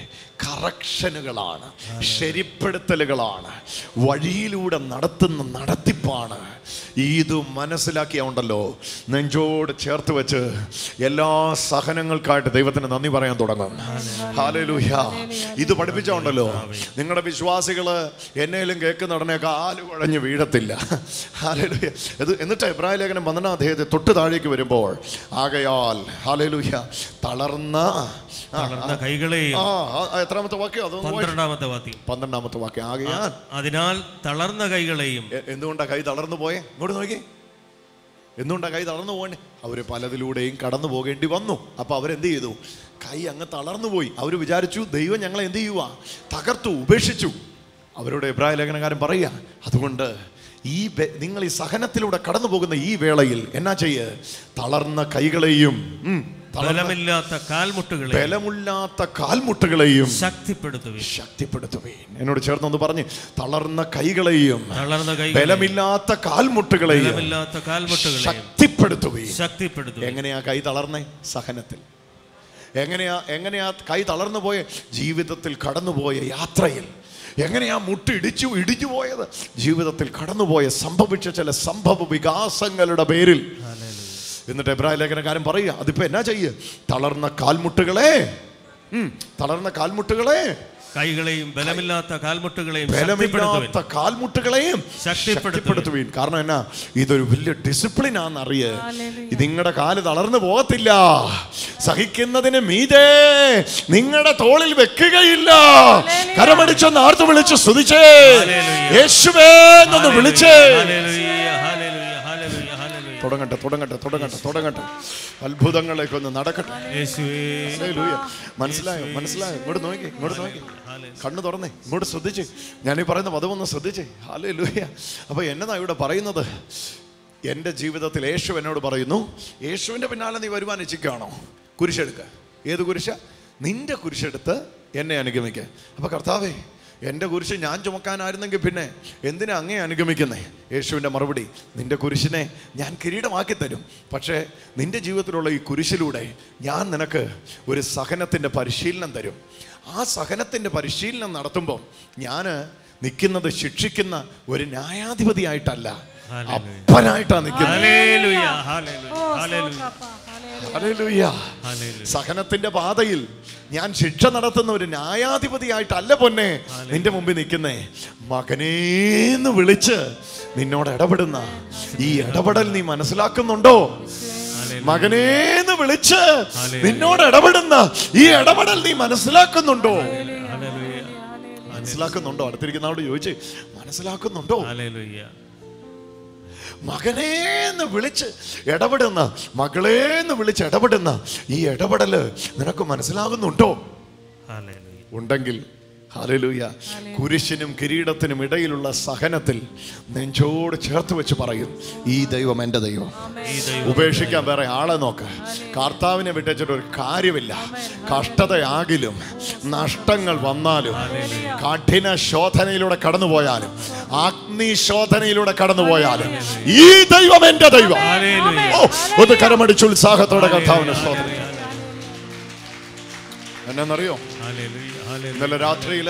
കറക്ഷനുകളാണ് ശരിപ്പെടുത്തലുകളാണ് വഴിയിലൂടെ നടത്തുന്ന നടത്തിപ്പാണ് ഇത് മനസ്സിലാക്കിയ ഉണ്ടല്ലോ നെഞ്ചോട് ചേർത്ത് വെച്ച് എല്ലാ സഹനങ്ങൾക്കായിട്ട് ദൈവത്തിന് നന്ദി പറയാൻ തുടങ്ങും ഹാലലൂഹ്യ ഇത് പഠിപ്പിച്ചോണ്ടല്ലോ നിങ്ങളുടെ വിശ്വാസികള് എന്നേലും കേൾക്കുന്ന ഉടനെ കാല് കുഴഞ്ഞ് വീഴത്തില്ല ഹാലലൂഹ്യ ഇത് എന്നിട്ട് എബ്രാഹിം ലേഖനം പന്ത്രണ്ടാം അധ്യായത്തെ തൊട്ട് താഴേക്ക് വരുമ്പോൾ ആകയാൽ ഹാലലൂഹ്യ തളർന്ന ആ, തളർന്ന കൈകളെയും ആ ആ, എത്രാമത്തെ വാക്യം അതൊന്ന് വായിച്ച്. പന്ത്രണ്ടാമത്തെ വാക്യം പന്ത്രണ്ടാമത്തെ വാക്യം ആകയാൽ അതിനാൽ തളർന്ന കൈകളെയും എ- എന്തുകൊണ്ടാ കൈ തളർന്നു പോയെ ഇങ്ങോട്ട് നോക്കി എന്തുകൊണ്ടാ കൈ തളർന്നു പോകണ്ടേ അവര് പലതിലൂടെയും കടന്നു പോകേണ്ടി വന്നു അപ്പൊ അവരെന്ത് ചെയ്തു കൈ അങ്ങ് തളർന്നു പോയി അവർ വിചാരിച്ചു ദൈവം ഞങ്ങളെ എന്ത് ചെയ്യുക തകർത്തു ഉപേക്ഷിച്ചു അവരോട് എബ്രായ ലേഖനകാരൻ പറയുക അതുകൊണ്ട് ഈ ബെ- നിങ്ങൾ ഈ സഹനത്തിലൂടെ കടന്നു പോകുന്ന ഈ വേളയിൽ എന്നാ ചെയ്യ് തളർന്ന കൈകളെയും ഉം, തളർന്ന ബലമില്ലാത്ത കാൽമുട്ടുകളെയും ബലമില്ലാത്ത കാൽമുട്ടുകളെയും ശക്തിപ്പെടുത്തുവിൻ ശക്തിപ്പെടുത്തുകയും എന്നോട് ചേർന്നൊന്ന് പറഞ്ഞ് തളർന്ന കൈകളെയും തളർന്ന കൈ ബലമില്ലാത്ത കാൽമുട്ടുകളെയും ബലമില്ലാത്ത കാൽമുട്ടുകളെയും ശക്തിപ്പെടുത്തുകയും ശക്തിപ്പെടുത്തുവിൻ എങ്ങനെയാ കൈ തളർന്നേ സഹനത്തിൽ എങ്ങനെയാ എങ്ങനെയാ കൈ തളർന്നു പോയ ജീവിതത്തിൽ കടന്നുപോയ യാത്രയിൽ എങ്ങനെയാ മുട്ട് ഇടിച്ചു ഇടിച്ചു പോയത് ജീവിതത്തിൽ കടന്നുപോയ സംഭവിച്ച ചില സംഭവ വികാസങ്ങളുടെ പേരിൽ എന്നിട്ട് എബ്രാഹിം ലേഖനക്കാരൻ പറയുക അതിപ്പോ എന്നാ ചെയ്യ് തളർന്ന കാൽമുട്ടുകളെ ഉം, തളർന്ന കാൽമുട്ടുകളെ കൈകളെയും ബലമില്ലാത്ത കാൽമുട്ടുകളെയും ശക്തിപ്പെടുത്തുവിൻ ബലമില്ലാത്ത കാൽമുട്ടുകളെയും ശക്തിപ്പെടുത്തുവിൻ. ശക്തിപ്പെടുത്തുവീൻ കാരണം എന്നാ ഇതൊരു വലിയ ഡിസിപ്ലിൻ ആണെന്നറിയ നിങ്ങളുടെ കാല് തളർന്നു പോകത്തില്ല സഹിക്കുന്നതിന് മീതേ നിങ്ങളുടെ തോളിൽ വെക്കുകയില്ല കരമടിച്ചൊന്ന് ആർത്തു വിളിച്ച് സ്തുതിച്ചേ യേശുവേ എന്നൊന്ന് വിളിച്ചേ ഹല്ലേലൂയ, ഹല്ലേലൂയ, ഹല്ലേലൂയ, ഹല്ലേലൂയ. തുടങ്ങട്ടെ തുടങ്ങട്ടെ തുടങ്ങട്ടെ തുടങ്ങട്ടെ അത്ഭുതങ്ങളൊക്കെ ഒന്ന് നടക്കട്ടെ യേശുവേ ഹല്ലേലൂയ. മനസ്സിലായോ മനസ്സിലായോ ഇങ്ങോട്ട് നോക്കി ഇങ്ങോട്ട് നോക്കി കണ്ണു തുറന്നേ ഇങ്ങോട്ട് ശ്രദ്ധിച്ച് ഞാൻ ഈ പറയുന്ന പദമൊന്ന് ശ്രദ്ധിച്ചേ ഹാലേ ലൂയ അപ്പൊ എന്നതാ ഇവിടെ പറയുന്നത് എൻ്റെ ജീവിതത്തിൽ യേശു എന്നോട് പറയുന്നു യേശുവിൻ്റെ പിന്നാലെ നീ വരുവാൻ ഇച്ഛിക്കുകയാണോ കുരിശെടുക്ക ഏത് കുരിശ നിന്റെ കുരിശെടുത്ത് എന്നെ അനുഗമിക്കുക അപ്പൊ കർത്താവേ എൻ്റെ കുരിശ് ഞാൻ ചുമക്കാനായിരുന്നെങ്കിൽ പിന്നെ എന്തിനാ അങ്ങേ അനുഗമിക്കുന്നേ യേശുവിൻ്റെ മറുപടി നിന്റെ കുരിശിനെ ഞാൻ കിരീടമാക്കി തരും പക്ഷേ നിന്റെ ജീവിതത്തിലുള്ള ഈ കുരിശിലൂടെ ഞാൻ നിനക്ക് ഒരു സഹനത്തിൻ്റെ പരിശീലനം തരും ആ സഹനത്തിൻ്റെ പരിശീലനം നടത്തുമ്പോൾ ഞാൻ നിൽക്കുന്നത് ശിക്ഷിക്കുന്ന ഒരു ന്യായാധിപതിയായിട്ടല്ല ഹല്ലേലൂയ. അപ്പനായിട്ടാണ് നിൽക്കുന്നത് hallelujah, hallelujah, Oh, hallelujah. so, Papa. Hallelujah. Hallelujah. Hallelujah. സഹനത്തിന്റെ പാതയിൽ ഞാൻ ശിക്ഷ നടത്തുന്ന ഒരു ന്യായാധിപതിയായിട്ടല്ല പൊന്നെ നിന്റെ മുമ്പിൽ നിൽക്കുന്നേ മകനേന്ന് വിളിച്ച് നിന്നോട് ഇടപെടുന്ന ഈ ഇടപെടൽ നീ മനസ്സിലാക്കുന്നുണ്ടോ ഹല്ലേലൂയ. മകനേന്ന് വിളിച്ച് ഹല്ലേലൂയ. നിന്നോട് ഇടപെടുന്ന ഈ ഇടപെടൽ നീ മനസ്സിലാക്കുന്നുണ്ടോ ഹല്ലേലൂയ. മനസ്സിലാക്കുന്നുണ്ടോ അടുത്തിരിക്കുന്നവരോട് ചോദിച്ച് മനസ്സിലാക്കുന്നുണ്ടോ ഹല്ലേലൂയ. മകനേന്ന് വിളിച്ച് ഇടപെടുന്ന മകളേന്ന് വിളിച്ച് ഇടപെടുന്ന ഈ ഇടപെടല് നിനക്ക് മനസ്സിലാകുന്നുണ്ടോ ഹല്ലേലൂയ. ഉണ്ടെങ്കിൽ ഹല്ലേലൂയ കുരിശിനും കിരീടത്തിനും ഇടയിലുള്ള സഹനത്തിൽ നെഞ്ചോട് ചേർത്ത് വെച്ച് പറയും ഈ ദൈവം എൻ്റെ ദൈവം ഈ ദൈവം ഉപേക്ഷിക്കാൻ വേറെ ആളെ നോക്ക് കർത്താവിനെ വിട്ടച്ചിട്ട് ഒരു കാര്യമില്ല കഷ്ടതയാകിലും നഷ്ടങ്ങൾ വന്നാലും കഠിന ശോധനയിലൂടെ കടന്നുപോയാലും അഗ്നി ശോധനയിലൂടെ കടന്നുപോയാലും ഈ ദൈവം എൻ്റെ ദൈവം ഹല്ലേലൂയ. ഓ ഒന്ന് കരമടിച്ച് ഉത്സാഹത്തോടെ കർത്താവിനെ ശോധന എന്നറിയോ ഹല്ലേലൂയ. ഹല്ലേലൂയ. ഇന്നലെ രാത്രിയിൽ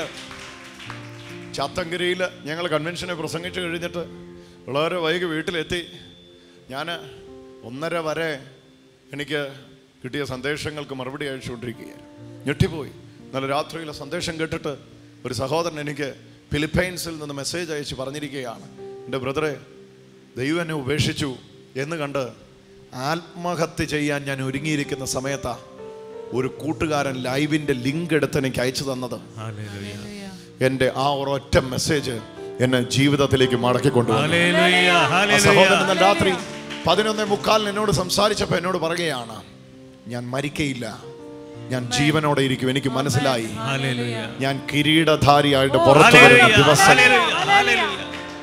ചാത്തങ്കരിയിൽ ഞങ്ങൾ കൺവെൻഷനെ പ്രസംഗിച്ച് കഴിഞ്ഞിട്ട് വളരെ വൈകി വീട്ടിലെത്തി ഞാൻ ഒന്നര വരെ എനിക്ക് കിട്ടിയ സന്ദേശങ്ങൾക്ക് മറുപടി അയച്ചുകൊണ്ടിരിക്കുകയാണ് ഞെട്ടിപ്പോയി ഇന്നലെ രാത്രിയിലെ സന്ദേശം കേട്ടിട്ട് ഒരു സഹോദരൻ എനിക്ക് ഫിലിപ്പൈൻസിൽ നിന്ന് മെസ്സേജ് അയച്ച് പറഞ്ഞിരിക്കുകയാണ് എൻ്റെ ബ്രദറെ ദൈവം എന്നെ ഉപേക്ഷിച്ചു എന്ന് കണ്ട് ആത്മഹത്യ ചെയ്യാൻ ഞാൻ ഒരുങ്ങിയിരിക്കുന്ന സമയത്താണ് ഒരു കൂട്ടുകാരൻ ലൈവിൻ്റെ ലിങ്ക് എടുത്ത് എനിക്ക് അയച്ചു തന്നത് ഹല്ലേലൂയ. എൻ്റെ ആ ഒരൊറ്റ മെസ്സേജ് എന്നെ ജീവിതത്തിലേക്ക് മടക്കി കൊണ്ടുവന്നു ഹല്ലേലൂയ. ആ ഹല്ലേലൂയ. സഹോദരൻ ഇന്നലെ രാത്രി പതിനൊന്നേ മുക്കാലിന് എന്നോട് സംസാരിച്ചപ്പോൾ എന്നോട് പറയുകയാണ് ഞാൻ മരിക്കയില്ല ഞാൻ ജീവനോടെ ഇരിക്കും എനിക്ക് മനസ്സിലായി ഹല്ലേലൂയ. ഞാൻ കിരീടധാരിയായിട്ട് പുറത്തു വരുന്ന ഹല്ലേലൂയ. ദിവസം ഹല്ലേലൂയ. ഹല്ലേലൂയ.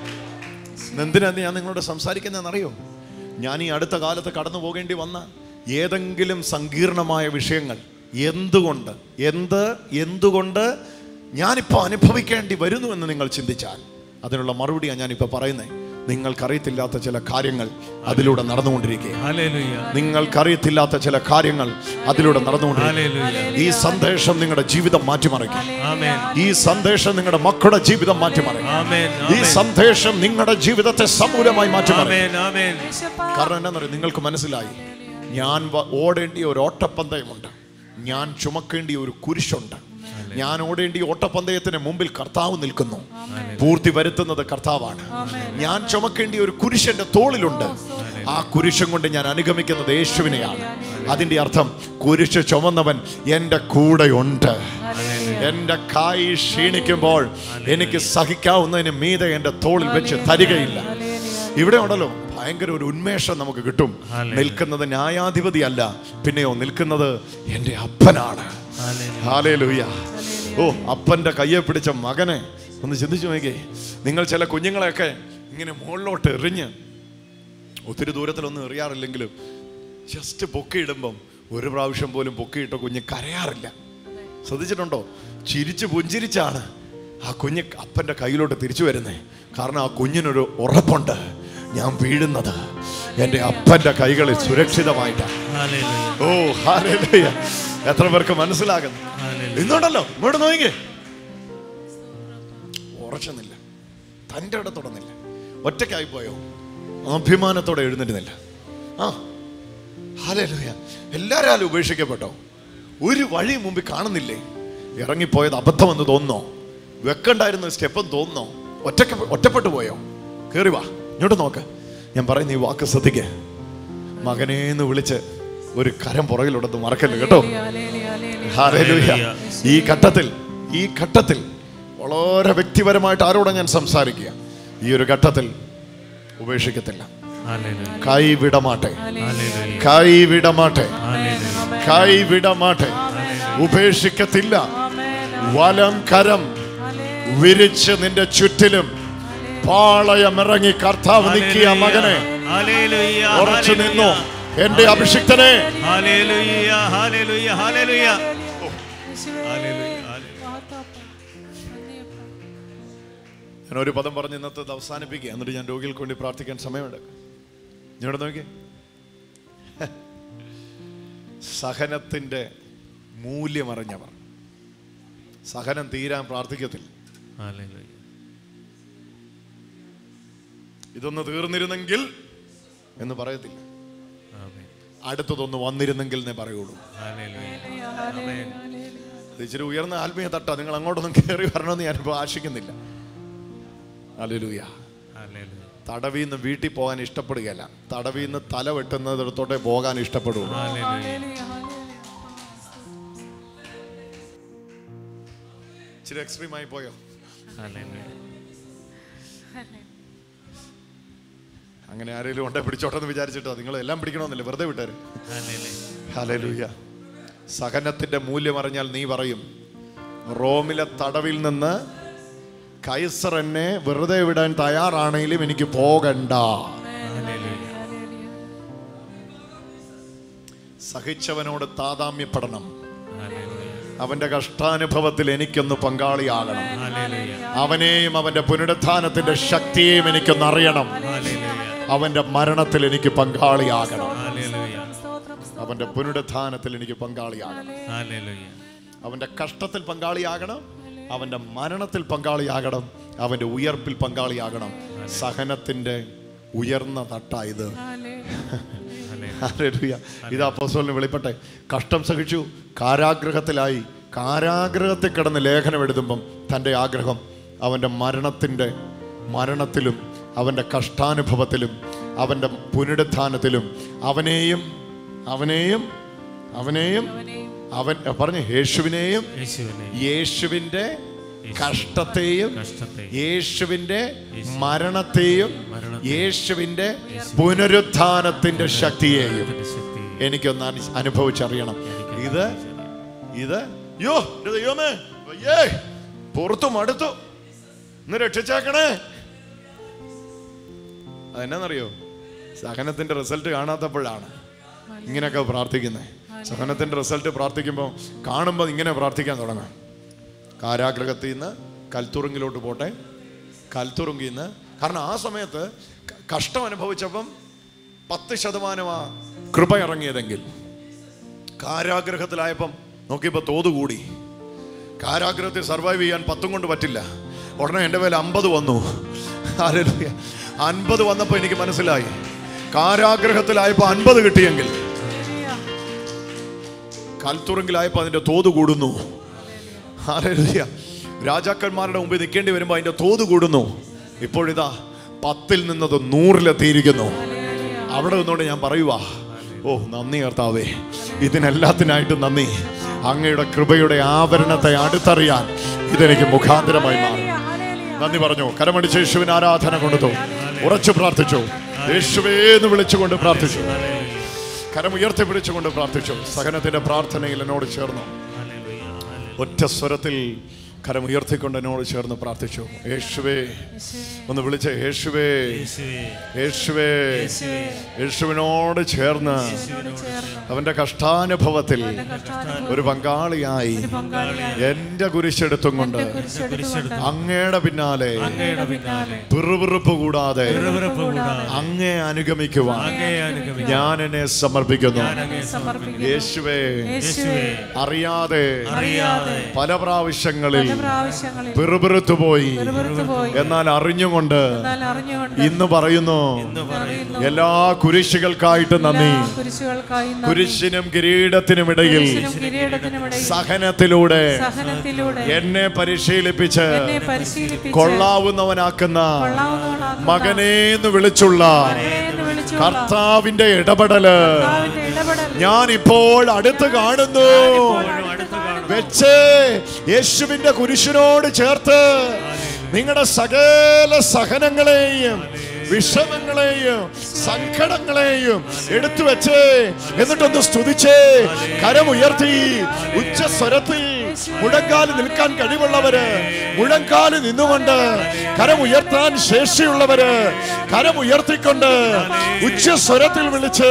എന്തിനാന്ന് ഞാൻ നിങ്ങളോട് സംസാരിക്കുന്നതെന്നറിയോ ഞാൻ ഈ അടുത്ത കാലത്ത് കടന്നു പോകേണ്ടി വന്ന ഏതെങ്കിലും സങ്കീർണമായ വിഷയങ്ങൾ എന്തുകൊണ്ട് എന്ത് എന്തുകൊണ്ട് ഞാനിപ്പോൾ അനുഭവിക്കേണ്ടി വരുന്നു എന്ന് നിങ്ങൾ ചിന്തിച്ചാൽ അതിനുള്ള മറുപടിയാണ് ഞാനിപ്പോൾ പറയുന്നത് നിങ്ങൾക്കറിയത്തില്ലാത്ത ചില കാര്യങ്ങൾ അതിലൂടെ നടന്നുകൊണ്ടിരിക്കുക ഹല്ലേലൂയ. നിങ്ങൾക്കറിയത്തില്ലാത്ത ചില കാര്യങ്ങൾ അതിലൂടെ നടന്നുകൊണ്ടിരിക്കുക ഹല്ലേലൂയ. ഈ സന്ദേശം നിങ്ങളുടെ ജീവിതം മാറ്റിമറിക്കും ആമേൻ. ഈ സന്ദേശം നിങ്ങളുടെ മക്കളുടെ ജീവിതം മാറ്റിമറിക്കും ആമേൻ. ഈ ആമേൻ. സന്ദേശം നിങ്ങളുടെ ജീവിതത്തെ സമൂലമായി മാറ്റിമറിക്കും ആമേൻ. ആമേൻ. കാരണം എന്താണെന്നറിയോ നിങ്ങൾക്ക് മനസ്സിലായി ഞാൻ വ- ഓടേണ്ടിയ ഒരു ഓട്ടപ്പന്തയമുണ്ട് ഞാൻ ചുമക്കേണ്ടിയ ഒരു കുരിശുണ്ട് ഞാൻ ഓടേണ്ടിയ ഓട്ടപ്പന്തയത്തിന് മുമ്പിൽ കർത്താവ് നിൽക്കുന്നു പൂർത്തി വരുത്തുന്നത് കർത്താവാണ് ഞാൻ ചുമക്കേണ്ടിയ ഒരു കുരിശ് എൻ്റെ തോളിലുണ്ട് ആ കുരിശും കൊണ്ട് ഞാൻ അനുഗമിക്കുന്നത് യേശുവിനെയാണ് അതിൻ്റെ അർത്ഥം കുരിശ് ചുമന്നവൻ എൻ്റെ കൂടെയുണ്ട് എൻ്റെ കായ് ക്ഷീണിക്കുമ്പോൾ എനിക്ക് സഹിക്കാവുന്നതിന് മീതെ എൻ്റെ തോളിൽ വെച്ച് തരികയില്ല ഇവിടെ ഉണ്ടല്ലോ ഭയങ്കര ഒരു ഉന്മേഷം നമുക്ക് കിട്ടും ഹല്ലേലൂയ. നിൽക്കുന്നത് ന്യായാധിപതി അല്ല പിന്നെയോ നിൽക്കുന്നത് എൻ്റെ അപ്പനാണ് ഹല്ലേലൂയ. ഹാലേലൂയ ഓ അപ്പൻ്റെ കയ്യെ പിടിച്ച മകനെ ഒന്ന് ചിന്തിച്ചു നോക്കിയേ നിങ്ങൾ ചില കുഞ്ഞുങ്ങളെയൊക്കെ ഇങ്ങനെ മുകളിലോട്ട് എറിഞ്ഞ് ഒത്തിരി ദൂരത്തിലൊന്നും എറിയാറില്ലെങ്കിലും ജസ്റ്റ് പൊക്കിയിടുമ്പം ഒരു പ്രാവശ്യം പോലും പൊക്കിയിട്ട കുഞ്ഞ് കരയാറില്ല ശ്രദ്ധിച്ചിട്ടുണ്ടോ ചിരിച്ച് പുഞ്ചിരിച്ചാണ് ആ കുഞ്ഞ് അപ്പൻ്റെ കയ്യിലോട്ട് തിരിച്ചു വരുന്നത് കാരണം ആ കുഞ്ഞിനൊരു ഉറപ്പുണ്ട് ഞാൻ വീഴുന്നത് എൻ്റെ അപ്പൻ്റെ കൈകളിൽ സുരക്ഷിതമായിട്ടാണ് ഹല്ലേലൂയ. ഓ ഹാലേലൂയ എത്ര പേർക്ക് മനസ്സിലാകുന്നു ഹല്ലേലൂയ. ഇന്നുണ്ടല്ലോ ഇങ്ങോട്ട് നോക്കിക്കേ ഉറച്ചുന്നില്ല തൻ്റെ ഇടത്തൊടന്നില്ല ഒറ്റയ്ക്കായി പോയോ അഭിമാനത്തോടെ എഴുന്നേറ്റുന്നില്ല ആ ഹാലേലൂയ എല്ലാവരും ഉപേക്ഷിക്കപ്പെട്ടോ ഒരു വഴി മുമ്പിൽ കാണുന്നില്ലേ ഇറങ്ങിപ്പോയത് അബദ്ധമെന്ന് തോന്നുന്നോ വെക്കണ്ടായിരുന്ന സ്റ്റെപ്പെന്ന് തോന്നുന്നോ ഒറ്റക്ക് ഒറ്റപ്പെട്ടു പോയോ കയറി വാ ഇങ്ങോട്ട് നോക്ക് ഞാൻ പറയുന്ന ഈ വാക്ക് ശ്രദ്ധിക്കേ മകനേന്ന് വിളിച്ച് ഒരു കരം പുറകിലുണ്ടെന്ന് മറക്കല്ലേ കേട്ടോ ഹല്ലേലൂയ. ഈ ഘട്ടത്തിൽ ഈ ഘട്ടത്തിൽ വളരെ വ്യക്തിപരമായിട്ട് ആരോടെ ഞാൻ സംസാരിക്കുക ഈ ഒരു ഘട്ടത്തിൽ ഉപേക്ഷിക്കത്തില്ല ഹല്ലേലൂയ. കൈവിടമാട്ടെ ഹല്ലേലൂയ. കൈവിടമാട്ടെ ഹല്ലേലൂയ. കൈവിടമാട്ടെ ഉപേക്ഷിക്കത്തില്ല വലം കരം വിരിച്ച് നിന്റെ ചുറ്റിലും പാളയമിറങ്ങി കർത്താവ് നിൽക്കിയ മകനെ ഹല്ലേലൂയ. ഉറച്ചു നിന്നു ഹല്ലേലൂയ. എന്റെ അഭിഷിക്തനെ hallelujah. Hallelujah. Hallelujah. Hallelujah. Hallelujah. ഞാൻ ഒരു പദം പറഞ്ഞ് ഇന്നത്തെ ഇത് അവസാനിപ്പിക്കുക എന്നിട്ട് ഞാൻ രോഗികൾക്ക് വേണ്ടി പ്രാർത്ഥിക്കാൻ സമയമുണ്ട് ഇങ്ങോട്ട് നോക്കി സഹനത്തിന്റെ മൂല്യമറിഞ്ഞവർ സഹനം തീരാൻ പ്രാർത്ഥിക്കത്തില്ല ഹല്ലേലൂയ. ഇതൊന്ന് തീർന്നിരുന്നെങ്കിൽ എന്ന് പറയത്തില്ല ആമേൻ. അടുത്തതൊന്ന് വന്നിരുന്നെങ്കിൽ എന്നേ പറയുള്ളൂ ഹല്ലേലൂയ. ഇത് ഇച്ചിരി ഉയർന്ന ആത്മീയ തട്ട നിങ്ങൾ അങ്ങോട്ടൊന്നും കയറി വരണമെന്ന് ഞാനിപ്പോൾ ആശിക്കുന്നില്ല അല്ലേലൂയ ഹല്ലേലൂയ. തടവിൽ നിന്ന് വീട്ടിൽ പോകാൻ ഇഷ്ടപ്പെടുകയല്ല തടവിൽ നിന്ന് തല വെട്ടുന്നിടത്തോട്ടേ പോകാൻ ഇഷ്ടപ്പെടുള്ളൂ ഹല്ലേലൂയ. ഇച്ചിരി എക്സ്ട്രീം ആയി പോയോ ഹല്ലേലൂയ. അങ്ങനെ ആരെങ്കിലും ഉണ്ടെ പിടിച്ചോട്ടെ എന്ന് വിചാരിച്ചിട്ടോ നിങ്ങൾ എല്ലാം പിടിക്കണമെന്നില്ല വെറുതെ വിട്ടാര് ഹല്ലേലൂയ. ഹല്ലേലൂയ സഹനത്തിന്റെ മൂല്യം അറിഞ്ഞാൽ നീ പറയും റോമിലെ തടവിൽ നിന്ന് കൈസർ എന്നെ വെറുതെ വിടാൻ തയ്യാറാണെങ്കിലും എനിക്ക് പോകണ്ട ഹല്ലേലൂയ. സഹിച്ചവനോട് താതാമ്യപ്പെടണം ഹല്ലേലൂയ. അവന്റെ കഷ്ടാനുഭവത്തിൽ എനിക്കൊന്ന് പങ്കാളിയാകണം ഹല്ലേലൂയ. അവനെയും അവന്റെ പുനരുത്ഥാനത്തിന്റെ ശക്തിയെയും എനിക്കൊന്ന് അറിയണം ഹല്ലേലൂയ. അവന്റെ മരണത്തിൽ എനിക്ക് പങ്കാളിയാകണം ഹല്ലേലൂയ. അവന്റെ പുനരുത്ഥാനത്തിൽ എനിക്ക് പങ്കാളിയാകണം ഹല്ലേലൂയ. അവന്റെ കഷ്ടത്തിൽ പങ്കാളിയാകണം അവന്റെ മരണത്തിൽ പങ്കാളിയാകണം അവന്റെ ഉയർപ്പിൽ പങ്കാളിയാകണം സഹനത്തിന്റെ ഉയർന്ന തട്ടായത് ഹല്ലേലൂയ. ഇത് അപ്പോസ്തലന് വെളിപ്പെട്ടെ കഷ്ടം സഹിച്ചു കാരാഗ്രഹത്തിലായി കാരാഗ്രഹത്തിൽ കിടന്ന് ലേഖനം എഴുതുമ്പം തൻ്റെ ആഗ്രഹം അവൻ്റെ മരണത്തിൻ്റെ മരണത്തിലും അവൻ്റെ കഷ്ടാനുഭവത്തിലും അവൻ്റെ പുനരുത്ഥാനത്തിലും അവനെയും അവനെയും അവനെയും അവൻ പറഞ്ഞു യേശുവിനെയും യേശുവിനെ യേശുവിൻ്റെ കഷ്ടത്തെയും കഷ്ടത്തെ യേശുവിൻ്റെ മരണത്തെയും മരണത്തെയും യേശുവിൻ്റെ പുനരുത്ഥാനത്തിന്റെ ശക്തിയെയും ശക്തി എനിക്കൊന്ന് അനു- അനുഭവിച്ചറിയണം ഇത് ഇത് യോ എൻ്റെ ദൈവമേ അയ്യേ പുറത്തു മടുത്തു ഇന്ന് രക്ഷിച്ചേക്കണേ അതെന്നാന്നറിയോ സഹനത്തിന്റെ റിസൾട്ട് കാണാത്തപ്പോഴാണ് ഇങ്ങനെയൊക്കെ പ്രാർത്ഥിക്കുന്നത് സഹനത്തിന്റെ റിസൾട്ട് പ്രാർത്ഥിക്കുമ്പോൾ കാണുമ്പോൾ ഇങ്ങനെ പ്രാർത്ഥിക്കാൻ തുടങ്ങാം കാരാഗ്രഹത്തിൽ നിന്ന് കൽത്തുറുങ്കിലോട്ട് പോട്ടെ കൽത്തുറുങ്കിൽ നിന്ന് കാരണം ആ സമയത്ത് ക- കഷ്ടം അനുഭവിച്ചപ്പം പത്ത് ശതമാനമാ കൃപ ഇറങ്ങിയതെങ്കിൽ കാരാഗ്രഹത്തിലായപ്പം നോക്കിയപ്പോൾ തോത് കൂടി കാരാഗ്രഹത്തിൽ സർവൈവ് ചെയ്യാൻ പത്തും കൊണ്ട് പറ്റില്ല ഉടനെ എൻ്റെ മേലെ അമ്പത് വന്നു ഹല്ലേലൂയ. അൻപത് വന്നപ്പോൾ എനിക്ക് മനസ്സിലായി കാരാഗ്രഹത്തിലായപ്പോൾ അൻപത് കിട്ടിയെങ്കിൽ കൽത്തുറങ്കിലായപ്പോൾ അതിൻ്റെ തോത് കൂടുന്നു ഹല്ലേലൂയ. രാജാക്കന്മാരുടെ മുമ്പിൽ നിൽക്കേണ്ടി വരുമ്പോൾ അതിൻ്റെ തോത് കൂടുന്നു ഇപ്പോഴിതാ പത്തിൽ നിന്നത് നൂറിലെത്തിയിരിക്കുന്നു അവിടെ നിന്നുകൊണ്ട് ഞാൻ പറയുവാ ഓ നന്ദി കർത്താവേ ഇതിനെല്ലാത്തിനായിട്ടും നന്ദി അങ്ങയുടെ കൃപയുടെ ആവരണത്തെ അടുത്തറിയാൻ ഇതെനിക്ക് മുഖാന്തരമായി മാറി നന്ദി പറഞ്ഞു കരമടിച്ച് യേശുവിന് ആരാധന കൊണ്ടു ഉറച്ചു പ്രാർത്ഥിച്ചു യേശുവേ എന്ന് വിളിച്ചുകൊണ്ട് പ്രാർത്ഥിച്ചു കരം ഉയർത്തി പിടിച്ചുകൊണ്ട് പ്രാർത്ഥിച്ചു സഹനത്തിന്റെ പ്രാർത്ഥനയിൽ എന്നോട് ചേർന്നു ഹല്ലേലൂയ. ഹല്ലേലൂയ. ഒറ്റ സ്വരത്തിൽ കരം ഉയർത്തിക്കൊണ്ട് എന്നോട് ചേർന്ന് പ്രാർത്ഥിച്ചു യേശുവേ ഒന്ന് വിളിച്ച യേശുവേ യേശുവേ. യേശുവേ യേശുവേ. യേശുവിനോട് ചേർന്ന് അവന്റെ കഷ്ടാനുഭവത്തിൽ ഒരു പങ്കാളിയായി എന്റെ കുരിശെടുത്തും കൊണ്ട് കുരിശെടുത്ത് അങ്ങയുടെ പിന്നാലെ അങ്ങയുടെ പിന്നാലെ പിറുപിറുപ്പ് കൂടാതെ പിറുപിറുപ്പ് കൂടാതെ അങ്ങേ അനുഗമിക്കുവാൻ അങ്ങയെ അനുഗമിക്കാൻ ഞാൻ എന്നെ സമർപ്പിക്കുന്നു ഞാൻ അങ്ങയെ സമർപ്പിക്കുന്നു. യേശുവേ യേശുവേ അറിയാതെ അറിയാതെ പല പ്രാവശ്യങ്ങളിൽ പ്രാവശ്യങ്ങളിൽ പിറുപിറുത്തു പോയി പോയി എന്നാൽ അറിഞ്ഞുകൊണ്ട് എന്നാൽ അറിഞ്ഞുകൊണ്ട് ഇന്ന് പറയുന്നു എന്ന് പറയുന്നു എല്ലാ കുരിശുകൾക്കായിട്ട് നന്ദി കുരിശുകൾക്കായി നന്ദി. കുരിശിനും കിരീടത്തിനും ഇടയിൽ കുരിശിനും കിരീടത്തിനുമിടയിൽ സഹനത്തിലൂടെ സഹനത്തിലൂടെ എന്നെ പരിശീലിപ്പിച്ച് എന്നെ പരിശീലിപ്പിച്ച് കൊള്ളാവുന്നവനാക്കുന്ന കൊള്ളാവുന്നവനാക്കുന്ന മകനെ എന്ന് വിളിച്ചുള്ള എന്ന് വിളിച്ചുള്ള കർത്താവിന്റെ ഇടപെടല് കർത്താവിന്റെ ഇടപെടൽ ഞാൻ ഇപ്പോൾ അടുത്ത് കാണുന്നു അടുത്ത് കാണും വെച്ച് യേശുവിന്റെ കുരിശിനോട് ചേർത്ത് നിങ്ങളുടെ സകല സഹനങ്ങളെയും വിഷമങ്ങളെയും സങ്കടങ്ങളെയും എടുത്തു വെച്ച് എന്നിട്ടൊന്ന് സ്തുതിച്ചേ കരമുയർത്തി ഉച്ചസ്വരത്തിൽ മുഴങ്കാല് നിൽക്കാൻ കഴിവുള്ളവര് മുഴങ്കാല് നിന്നുകൊണ്ട് കരമുയർത്താൻ ശേഷിയുള്ളവര് കരമുയർത്തിക്കൊണ്ട് ഉച്ചസ്വരത്തിൽ വിളിച്ച്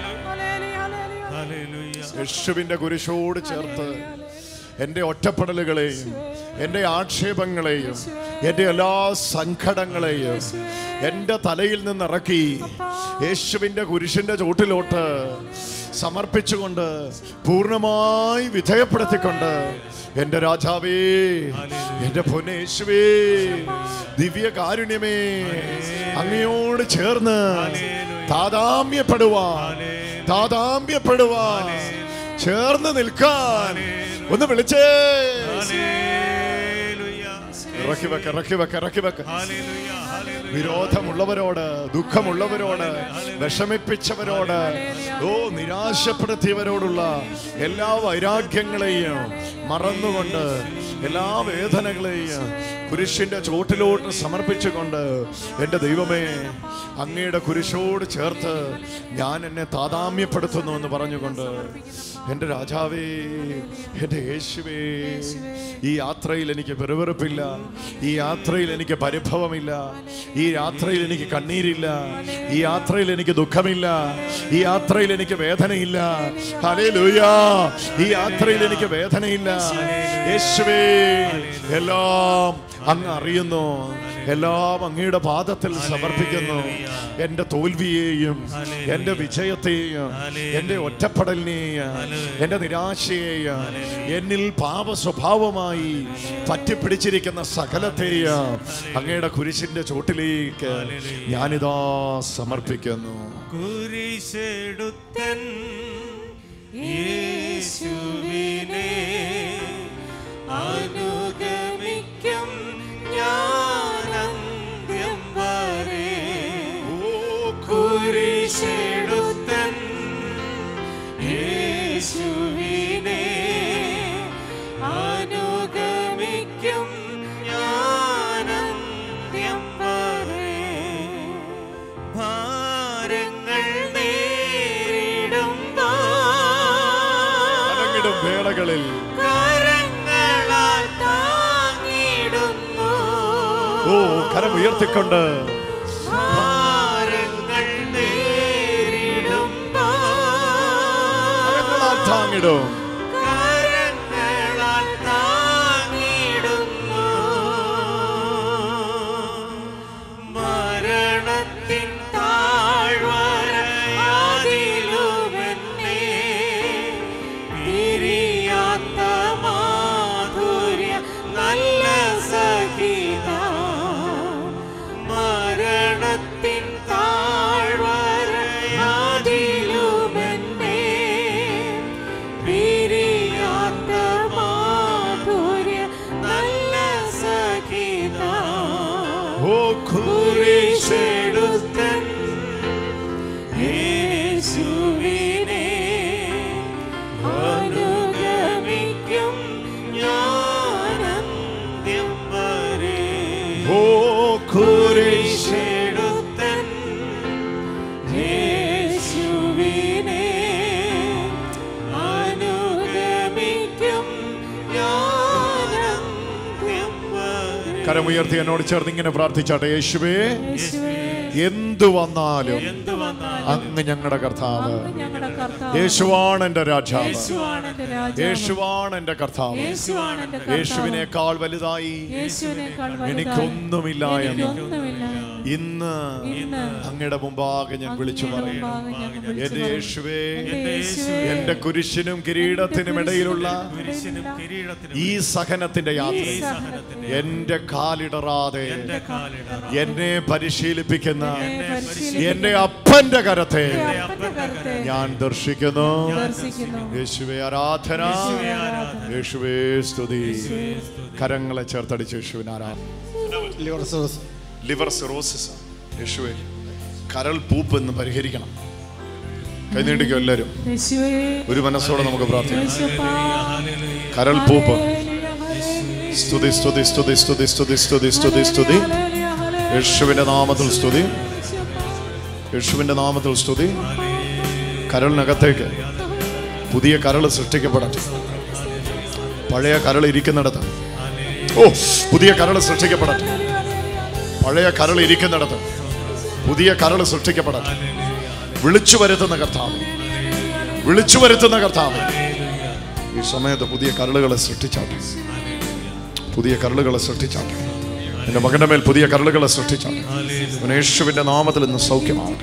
ഹല്ലേലൂയ. യേശുവിന്റെ കുരിശോട് ചേർത്ത് എൻ്റെ ഒറ്റപ്പെടലുകളെയും എൻ്റെ ആക്ഷേപങ്ങളെയും എൻ്റെ എല്ലാ സങ്കടങ്ങളെയും എൻ്റെ തലയിൽ നിന്നിറക്കി യേശുവിൻ്റെ കുരിശിൻ്റെ ചോട്ടിലോട്ട് സമർപ്പിച്ചുകൊണ്ട് പൂർണ്ണമായി വിധേയപ്പെടുത്തിക്കൊണ്ട് എൻ്റെ രാജാവേ എൻ്റെ പൊന്നേശുവേ ദിവ്യ കാരുണ്യമേ അങ്ങയോട് ചേർന്ന് താതാമ്യപ്പെടുവാൻ താതാമ്യപ്പെടുവാൻ ചേർന്ന് നിൽക്കാൻ ഒന്ന് വിളിച്ചേ ഇറക്കി വെക്ക ഇറക്കി വെക്ക ഇറക്കി വെക്ക വിരോധമുള്ളവരോട് ദുഃഖമുള്ളവരോട് വിഷമിപ്പിച്ചവരോട് ഓ നിരാശപ്പെടുത്തിയവരോടുള്ള എല്ലാ വൈരാഗ്യങ്ങളെയും മറന്നുകൊണ്ട് എല്ലാ വേദനകളെയും കുരിശിന്റെ ചോട്ടിലോട്ട് സമർപ്പിച്ചുകൊണ്ട് എൻ്റെ ദൈവമേ അങ്ങയുടെ കുരിശോട് ചേർത്ത് ഞാൻ എന്നെ താതാമ്യപ്പെടുത്തുന്നു എന്ന് പറഞ്ഞുകൊണ്ട് എൻ്റെ രാജാവേ എൻ്റെ യേശുവേ ഈ യാത്രയിൽ എനിക്ക് വെറുവെറുപ്പില്ല ഈ യാത്രയിൽ എനിക്ക് പരിഭവമില്ല ഈ യാത്രയിൽ എനിക്ക് കണ്ണീരില്ല ഈ യാത്രയിൽ എനിക്ക് ദുഃഖമില്ല ഈ യാത്രയിൽ എനിക്ക് വേദനയില്ല ഹല്ലേലൂയാ ഈ യാത്രയിൽ എനിക്ക് വേദനയില്ല യേശുവേ എല്ലാം അങ്ങ് അറിയുന്നു എല്ലാം അങ്ങയുടെ പാദത്തിൽ സമർപ്പിക്കുന്നു എൻ്റെ തോൽവിയെയും എൻ്റെ വിജയത്തെയും എൻ്റെ ഒറ്റപ്പെടലിനെയും എൻ്റെ നിരാശയെയും എന്നിൽ പാപ സ്വഭാവമായി പറ്റിപ്പിടിച്ചിരിക്കുന്ന സകലത്തെയും അങ്ങയുടെ കുരിശിന്റെ ചോട്ടിലേക്ക് ഞാനിതാ സമർപ്പിക്കുന്നു കുരിശെടുത്തൻ യേശുവിനെ അനുഗമിക്കും ഞാനന്ത്യം വരെ കുരിശെടുത്തൻ യേശുവിനെ അനുഗമിക്കും ഞാനന്ത്യം വരെ ഭാരങ്ങൾ നേരിടുമ്പോ അടങ്ങിടും വേളകളിൽ കരങ്ങളാൽ താങ്ങിടുന്നു ഓ കരം ഉയർത്തിക്കൊണ്ട് ഭാരങ്ങൾ നേരിടുമ്പോ കരങ്ങളാൽ താങ്ങിടും കരങ്ങളാൽ താങ്ങിടുന്നു മരണത്തിൻ താഴ്വരയാതിലുമെന്നെ പിരിയാത്ത മാധുര്യ നല്ല സഹിത മരണത്തിൻ താഴ്വരയാതിലുമെന്നെ പിരിയാത്ത മാധുര്യ നല്ല സഹിത ഓ കുരിശെടുത്തൻ യേശുവിനെ അനുഗമിക്കും ഞാനന്ത്യം വരെ ഓ കുരിശ് കുരിശെടുത്തൻ യേശുവിനെ അനുഗമിക്കും ഞാനന്ത്യം വരെ കരമുയർത്തി എന്നോട് ചേർന്ന് ഇങ്ങനെ പ്രാർത്ഥിച്ചാട്ടെ യേശുവേ എന്തു വന്നാലും എന്ത് വന്നാലും അങ്ങ് ഞങ്ങളുടെ കർത്താവ് അങ്ങ് ഞങ്ങളുടെ കർത്താവ് യേശുവാണ് എൻ്റെ രാജാവ് യേശുവാണ് എന്റെ രാജാവ് യേശുവാണ് എൻ്റെ കർത്താവ് യേശുവാണ് എന്റെ കർത്താവ് യേശുവിനേക്കാൾ വലുതായി യേശുവിനേക്കാൾ വലുതായി എനിക്കൊന്നുമില്ല എന്ന് എനിക്കൊന്നുമില്ല ഇന്ന് ഇന്ന് അങ്ങയുടെ മുമ്പാകെ ഞാൻ വിളിച്ചു അങ്ങയുടെ പറയണം മുമ്പാകെ ഞങ്ങൾ വിളിച്ചു എന്റെ പറയും. യേശുവേ എന്റെ യേശുവേ, എന്റെ കുരിശിനും കിരീടത്തിനും ഇടയിലുള്ള കുരിശിനും കിരീടത്തിനും ഈ സഹനത്തിന്റെ യാത്ര ഈ സഹനത്തിന്റെ എന്റെ കാലിടറാതെ എന്റെ കാലിടറ എന്നെ പരിശീലിപ്പിക്കുന്ന എന്നെ പരിശീലിപ്പിക്കുന്ന എന്റെ അപ്പന്റെ കരത്തെ എന്റെ അപ്പന്റെ കരത്തെ ഞാൻ ദർശിക്കുന്നു ദർശിക്കുന്നു യേശുവേ ആരാധന യേശുവേ സ്തുതി കരങ്ങളെ ചേർത്തടിച്ച് യേശുവിന് ആരാധന ലിവർ സിറോസിസ് യേശുവേ കരൾ പൂപ്പ് എന്ന് പരിഹരിക്കണം കൈനീട്ടിക്കോ എല്ലാവരും യേശുവേ ഒരു മനസ്സോടെ നമുക്ക് പ്രാർത്ഥിക്കാം യേശുപ്പാ. കരൾ പൂപ്പ് ഹല്ലേലൂയ, ഹല്ലേലൂയ. സ്തുതി സ്തുതി സ്തുതി സ്തുതി സ്തുതി സ്തുതി സ്തുതി സ്തുതി ഹല്ലേലൂയ, ഹല്ലേലൂയ. യേശുവിന്റെ നാമത്തിൽ സ്തുതി യേശുപ്പാ. യേശുവിന്റെ നാമത്തിൽ സ്തുതി കരളിനകത്തേക്ക് പുതിയ കരൾ സൃഷ്ടിക്കപ്പെടട്ടെ പഴയ കരൾ ഇരിക്കുന്നിടത്ത് ഓ പുതിയ കരൾ സൃഷ്ടിക്കപ്പെടട്ടെ പഴയ കരൾ ഇരിക്കുന്നിടത്ത് പുതിയ കരൾ സൃഷ്ടിക്കപ്പെടട്ടെ വിളിച്ചു വരുത്തുന്ന കർത്താവ് വിളിച്ചു വരുത്തുന്ന കർത്താവ് ഈ സമയത്ത് പുതിയ കരളുകളെ സൃഷ്ടിച്ചാട്ടെ പുതിയ കരളുകളെ സൃഷ്ടിച്ചാട്ടെ എൻ്റെ മകന്റെ മേൽ പുതിയ കരളുകളെ സൃഷ്ടിച്ചാട്ടെ അവൻ യേശുവിന്റെ നാമത്തിൽ ഇന്ന് സൗഖ്യമാവട്ടെ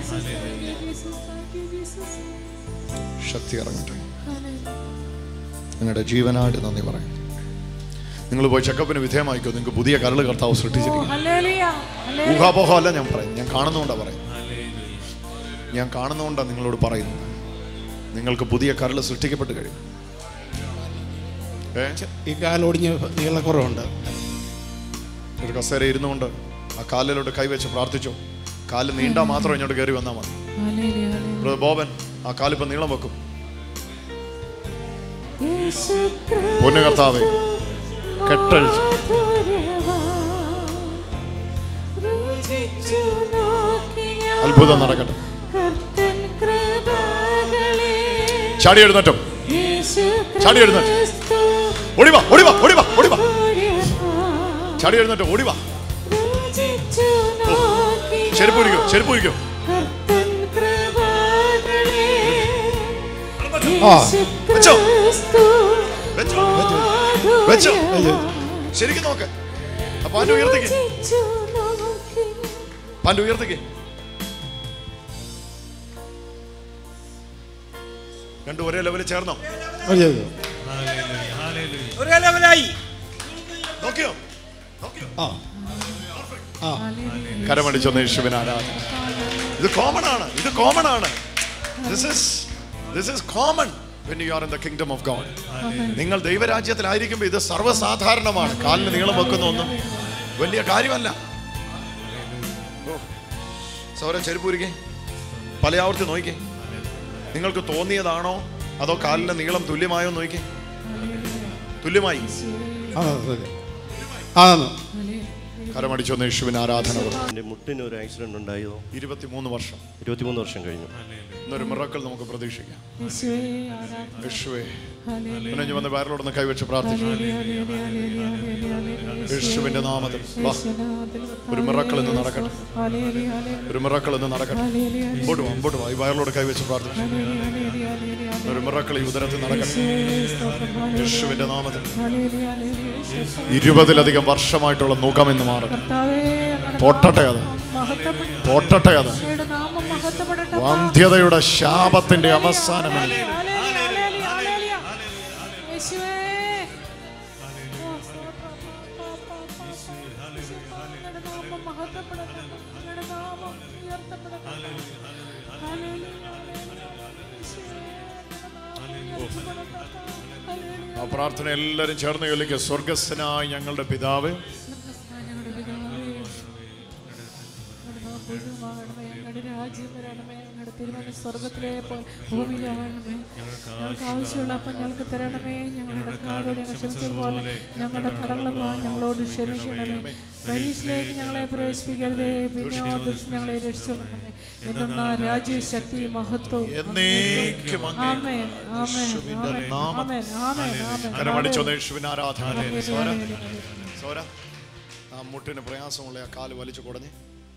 ശക്തി ഇറങ്ങട്ടെ നിങ്ങളുടെ ജീവനായിട്ട് നന്ദി പറയും നിങ്ങൾ പോയി ചെക്കപ്പിന് വിധേയമായിക്കോ നിങ്ങൾക്ക് പുതിയ കരൾ കർത്താവ് ഓ, സൃഷ്ടിച്ചിരിക്കും ഹല്ലേലൂയ, ഹല്ലേലൂയ. ഊഹാപോഹം അല്ല ഞാൻ പറയും ഞാൻ കാണുന്നുകൊണ്ടാ പറയും ഞാൻ കാണുന്നുകൊണ്ടാണ് നിങ്ങളോട് പറയുന്നത് നിങ്ങൾക്ക് പുതിയ കരൾ സൃഷ്ടിക്കപ്പെട്ട് കഴിയും ഏ ഈ കാലൊടിഞ്ഞ് നീളക്കുറവുണ്ട് ഒരു കസേര ഇരുന്നുകൊണ്ട് ആ കാലിലോട്ട് കൈവച്ച് പ്രാർത്ഥിച്ചു കാല് നീണ്ടാ മാത്രം ഇങ്ങോട്ട് കയറി വന്നാൽ മതി ഹല്ലേലൂയ, ഹല്ലേലൂയ. ബ്രദർ ബോബൻ ആ കാലിപ്പം നീളം വെക്കും യേശു പൊന്നു കർത്താവേ കെട്ടഴിച്ച് രുചിച്ചു നോക്കിയ അത്ഭുതം നടക്കട്ടെ കർത്തൻ കൃപകളെ ചാടി എഴുന്നേറ്റം യേശു ചാടി എഴുന്നേറ്റ്. ക്രിസ്തു ഓടിവാ ഓടിവാ ഓടിവാ ഓടിവാ ഒരേപ്പാ. ചാടി എഴുന്നേറ്റം ഓടിവാ രുചിച്ചു നോക്കിയ ചെരുപ്പ് ഇരിക്കും ചെരുപ്പ് ഇരിക്കും കർത്തൻ കൃപകളെ ആ. യേശു വെച്ചോ. ക്രിസ്തു വെച്ചോ. വെച്ചോ. മാധുര്യവാ. ശരിക്കും നോക്ക് ആ പാൻറ് ഉയർത്തിക്ക് രുചിച്ചു നോക്കി പാൻറ് ഉയർത്തിക്ക് രണ്ടും ഒരേ ലെവലിൽ ചേർന്നോ അയ്യോ, അയ്യോ. ഒരേ ലെവലായി നോക്കിയോ നോക്കിയോ ആ ആ കരമടിച്ചൊന്ന് യേശുവിന് ആരാധന ഇത് കോമൺ ആണ് ഇത് കോമൺ ആണ് this is this is common when you are in the kingdom of God നിങ്ങൾ ദൈവരാജ്യത്തിലായിരിക്കുമ്പോൾ ഇത് സർവ്വസാധാരണമാണ് കാലിന് നീളം വെക്കുന്ന ഒന്നും വലിയ കാര്യമല്ല ഓ, സൗരൻ ചെരുപ്പൂരിക്കേ പല ആവർത്തി നോക്കിക്കേ നിങ്ങൾക്ക് തോന്നിയതാണോ അതോ കാലിന്റെ നീളം തുല്യമായോ എന്ന് നോക്കിക്കേ തുല്യമായി ആ അതെ ആന്ന് കരമടിച്ചൊന്ന് യേശുവിന് ആരാധന കൊടുക്കും എൻ്റെ മുട്ടിന് ഒരു ആക്സിഡന്റ് ഉണ്ടായതോ ഇരുപത്തിമൂന്ന് വർഷം ഇരുപത്തിമൂന്ന് വർഷം കഴിഞ്ഞു ഇന്നൊരു മിറക്കൾ നമുക്ക് പ്രതീക്ഷിക്കാം യേശുവേ ആരാധന യേശുവേ ഹല്ലേലൂയ പിന്നെ ഞാൻ വന്ന് വയറിലോടൊന്ന് കൈവച്ച് പ്രാർത്ഥിച്ചു ഹല്ലേലൂയ ഹല്ലേലൂയ ഹല്ലേലൂയ ഹല്ലേലൂയ യേശുവിന്റെ നാമത്തിൽ വാ യേശുനാമത്തിൽ ഒരു മിറക്കൾ ഇന്ന് നടക്കട്ടെ ഹല്ലേലൂയ ഹല്ലേലൂയ ഒരു മിറക്കൾ ഇന്ന് നടക്കട്ടെ ഹല്ലേലൂയ മുമ്പോട്ട് വാ മുമ്പോട്ട് വാ ഈ വയറിലോട് കൈവച്ച് പ്രാർത്ഥിച്ചു ഹല്ലേലൂയ ഹല്ലേലൂയ ഹല്ലേലൂയ ഒരു മിറക്കൾ ഈ ഉദരത്തിൽ നടക്കട്ടെ സ്തോത്രം ഹല്ലേലൂയ യേശുവിന്റെ നാമത്തിൽ ഹല്ലേലൂയ ഹല്ലേലൂയ യേശു ഇരുപതിലധികം വർഷമായിട്ടുള്ള മുഖം എന്ന് മാറും കർത്താവേ അങ്ങയുടെ പൊട്ടട്ടെ അത് മഹത്വപ്പെടും പൊട്ടട്ടെ അത് അങ്ങയുടെ നാമം മഹത്വപ്പെടട്ടെ വന്ധ്യതയുടെ ശാപത്തിന്റെ അവസാനം ഹല്ലേലൂയ ഹല്ലേലൂയ ഹല്ലേലൂയ യേശുവേ ഓ, സ്തോത്രം. പാ, പാ, പാ, പാ. അങ്ങയുടെ നാമം മഹത്വപ്പെടട്ടെ അങ്ങയുടെ നാമം ഉയർത്തപ്പെടട്ടെ ഹല്ലേലൂയ ഹല്ലേലൂയ യേശുവേ അങ്ങയുടെ നാമം ഉയർത്തപ്പെടട്ടെ ഹല്ലേലൂയ ആ പ്രാർത്ഥന എല്ലാവരും ചേർന്ന് ചൊല്ലിക്കുക സ്വർഗസ്ഥനായ ഞങ്ങളുടെ പിതാവ് ഞങ്ങളുടെ പിതാവേ, ഞങ്ങളുടെ നാം പൂജിതമാകണമേ, ഞങ്ങളുടെ രാജ്യം വരണമേ, ഞങ്ങളുടെ തിരുമനസ് സ്വർഗ്ഗത്തിലെ പോലെ ഭൂമിയിലാകണമേ. ഞങ്ങൾക്ക് ആവശ്യമുള്ള അപ്പം ഞങ്ങൾക്ക് തരണമേ ഞങ്ങളുടെ കടക്കാരോട് ഞങ്ങൾ ക്ഷമിച്ചതുപോലെ ഞങ്ങളുടെ കടങ്ങളെല്ലാം ഞങ്ങളോട് ക്ഷമിക്കണമേ പരീക്ഷയിലേക്ക് ഞങ്ങളെ പ്രവേശിപ്പിക്കരുതേ പിന്നെ ദുഷ്ട ഞങ്ങളെ രക്ഷിച്ചോളണമേ എന്നുള്ള രാജ്യ ശക്തി മഹത്വം എന്നേക്കും അങ്ങേ ആമേൻ ആമേൻ യേശുവിന്റെ ആമേൻ നാമത്തിൽ. ആമേൻ ആമേൻ ആമേൻ കരമടിച്ചൊന്ന് യേശുവിന് ആരാധന ഹല്ലേലൂയ, സോര ഹല്ലേലൂയ. സോര ആ മുട്ടിന് പ്രയാസമുള്ള ആ കാല് വലിച്ചു കുടഞ്ഞ്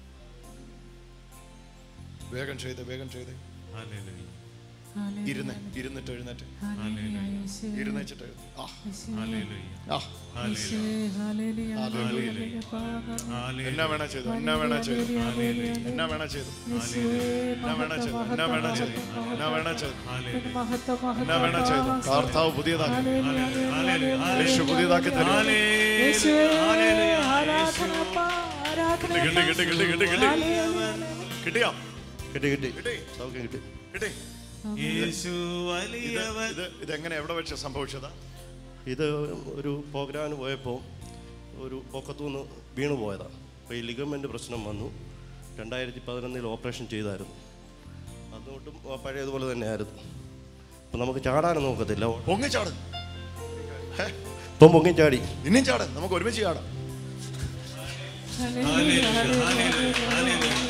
വേഗം ചെയ്ത് വേഗം ചെയ്ത് ഹല്ലേലൂയ, ഇരുന്ന് ഇരുന്നിട്ട് എഴുന്നേറ്റ് ഹല്ലേലൂയ, യേശുവേ. ഇരുന്നേച്ചിട്ട് എഴുന്ന- ആ ആ യേശുവേ, ഹല്ലേലൂയ, ഹല്ലേലൂയ, പാവങ്ങൾ. എന്നാ വേണ ചെയ്തു എന്നാ വേണ ചെയ്തു എന്നാ വേണ ചെയ്തു യേശുവേ, എന്നാ വേണ ചെയ്തു എന്നാ വേണ ചെയ്തു എന്നാ വേണ ചെയ്തു പിന്നെ മഹത്വം, മഹത്വം, എന്നാ വേണ ചെയ്തു പാവം. കർത്താവ് പുതിയതാക്കി ഹല്ലേലൂയ, ഹല്ലേലൂയ. യേശു പുതിയതാക്കി തരും യേശുവേ, ആരാധന, അപ്പാ, ആരാധന. കിട്ടി കിട്ടി കിട്ടി കിട്ടി കിട്ടി ഹല്ലേലൂയ. കിട്ടിയോ കിട്ടി കിട്ടി കിട്ടി സൗഖ്യം കിട്ടി കിട്ടി യേശു ഇത് വലിയവൻ ഇത് ഇത് എങ്ങനെ എവിടെ വെച്ച് സംഭവിച്ചതാ ഇത് ഒരു പ്രോഗ്രാമിന് പോയപ്പോൾ ഒരു പൊക്കത്തുനിന്ന് വീണു പോയതാണ് അപ്പോൾ ഈ ലിഗമെൻ്റ് പ്രശ്നം വന്നു രണ്ടായിരത്തി പതിനൊന്നിൽ ഓപ്പറേഷൻ ചെയ്തായിരുന്നു അതുകൊണ്ടും ആ പഴയതുപോലെ തന്നെയായിരുന്നു അപ്പം നമുക്ക് ചാടാനും നോക്കത്തില്ല പൊങ്ങിച്ചാട് ഇപ്പം പൊങ്ങി ചാടി ഇനിയും ചാട് നമുക്ക് ഒരുമിച്ച് ചാടാം ഹല്ലേലൂയ, ഹല്ലേലൂയ.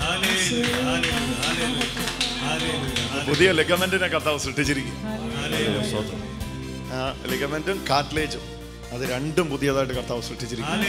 പുതിയ ലിഗമെന്റിനെ കർത്താവ് സൃഷ്ടിച്ചിരിക്കും സ്വന്തം ആ ലിഗമെന്റും കാറ്റ്ലേജും അത് രണ്ടും പുതിയതായിട്ട് കർത്താവ് സൃഷ്ടിച്ചിരിക്കും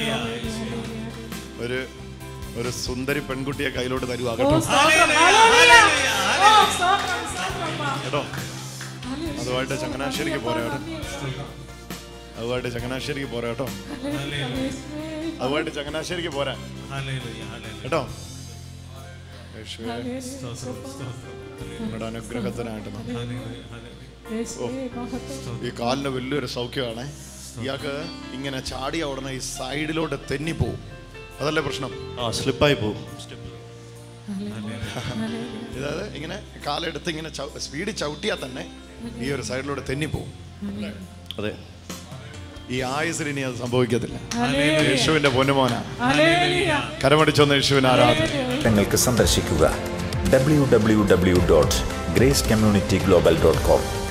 ഒരു ഒരു സുന്ദരി പെൺകുട്ടിയെ കയ്യിലോട്ട് തരുവാ ഓ, കേട്ടോ സ്തോത്രം, ഹല്ലേലൂയ. ഓ, സ്തോത്രം, സ്തോത്രം, അപ്പാ. കേട്ടോ ഹല്ലേലൂയ. അതുമായിട്ട് ചങ്ങനാശ്ശേരിക്ക് പോരാ കേട്ടോ ഹല്ലേലൂയ. അതുമായിട്ട് ചങ്ങനാശ്ശേരിക്ക് പോരാ കേട്ടോ യേശുവേ, അതുമായിട്ട് ചങ്ങനാശ്ശേരിക്ക് പോരാ കേട്ടോ യേശുവേ, നിങ്ങളുടെ അനുഗ്രഹത്തിനായിട്ട് നന്ദി. യേശുവേ, മഹത്വം. ഈ കാലിന് വലിയൊരു സൗഖ്യമാണ് ഇയാൾക്ക് ഇങ്ങനെ ചാടിയ ഉടനെ ഈ സൈഡിലോട്ട് തെന്നിപ്പോവും അതല്ലേ പ്രശ്നം ആ സ്ലിപ്പായി പോകും സ്റ്റെപ്പ് ഇതായത് ഇങ്ങനെ കാലെടുത്ത് ഇങ്ങനെ സ്പീഡിൽ ചവിട്ടിയാൽ തന്നെ ഈ ഒരു സൈഡിലൂടെ തെന്നിപ്പോവും അതെ ഈ ആയുസിൽ ഇനി അത് സംഭവിക്കത്തില്ല യേശുവിന്റെ പൊന്നുമോന ഹല്ലേലൂയ. കരമടിച്ചൊന്ന് യേശുവിന് ആരാധന ഞങ്ങൾക്ക് സന്ദർശിക്കുക W W W dot grace community global dot com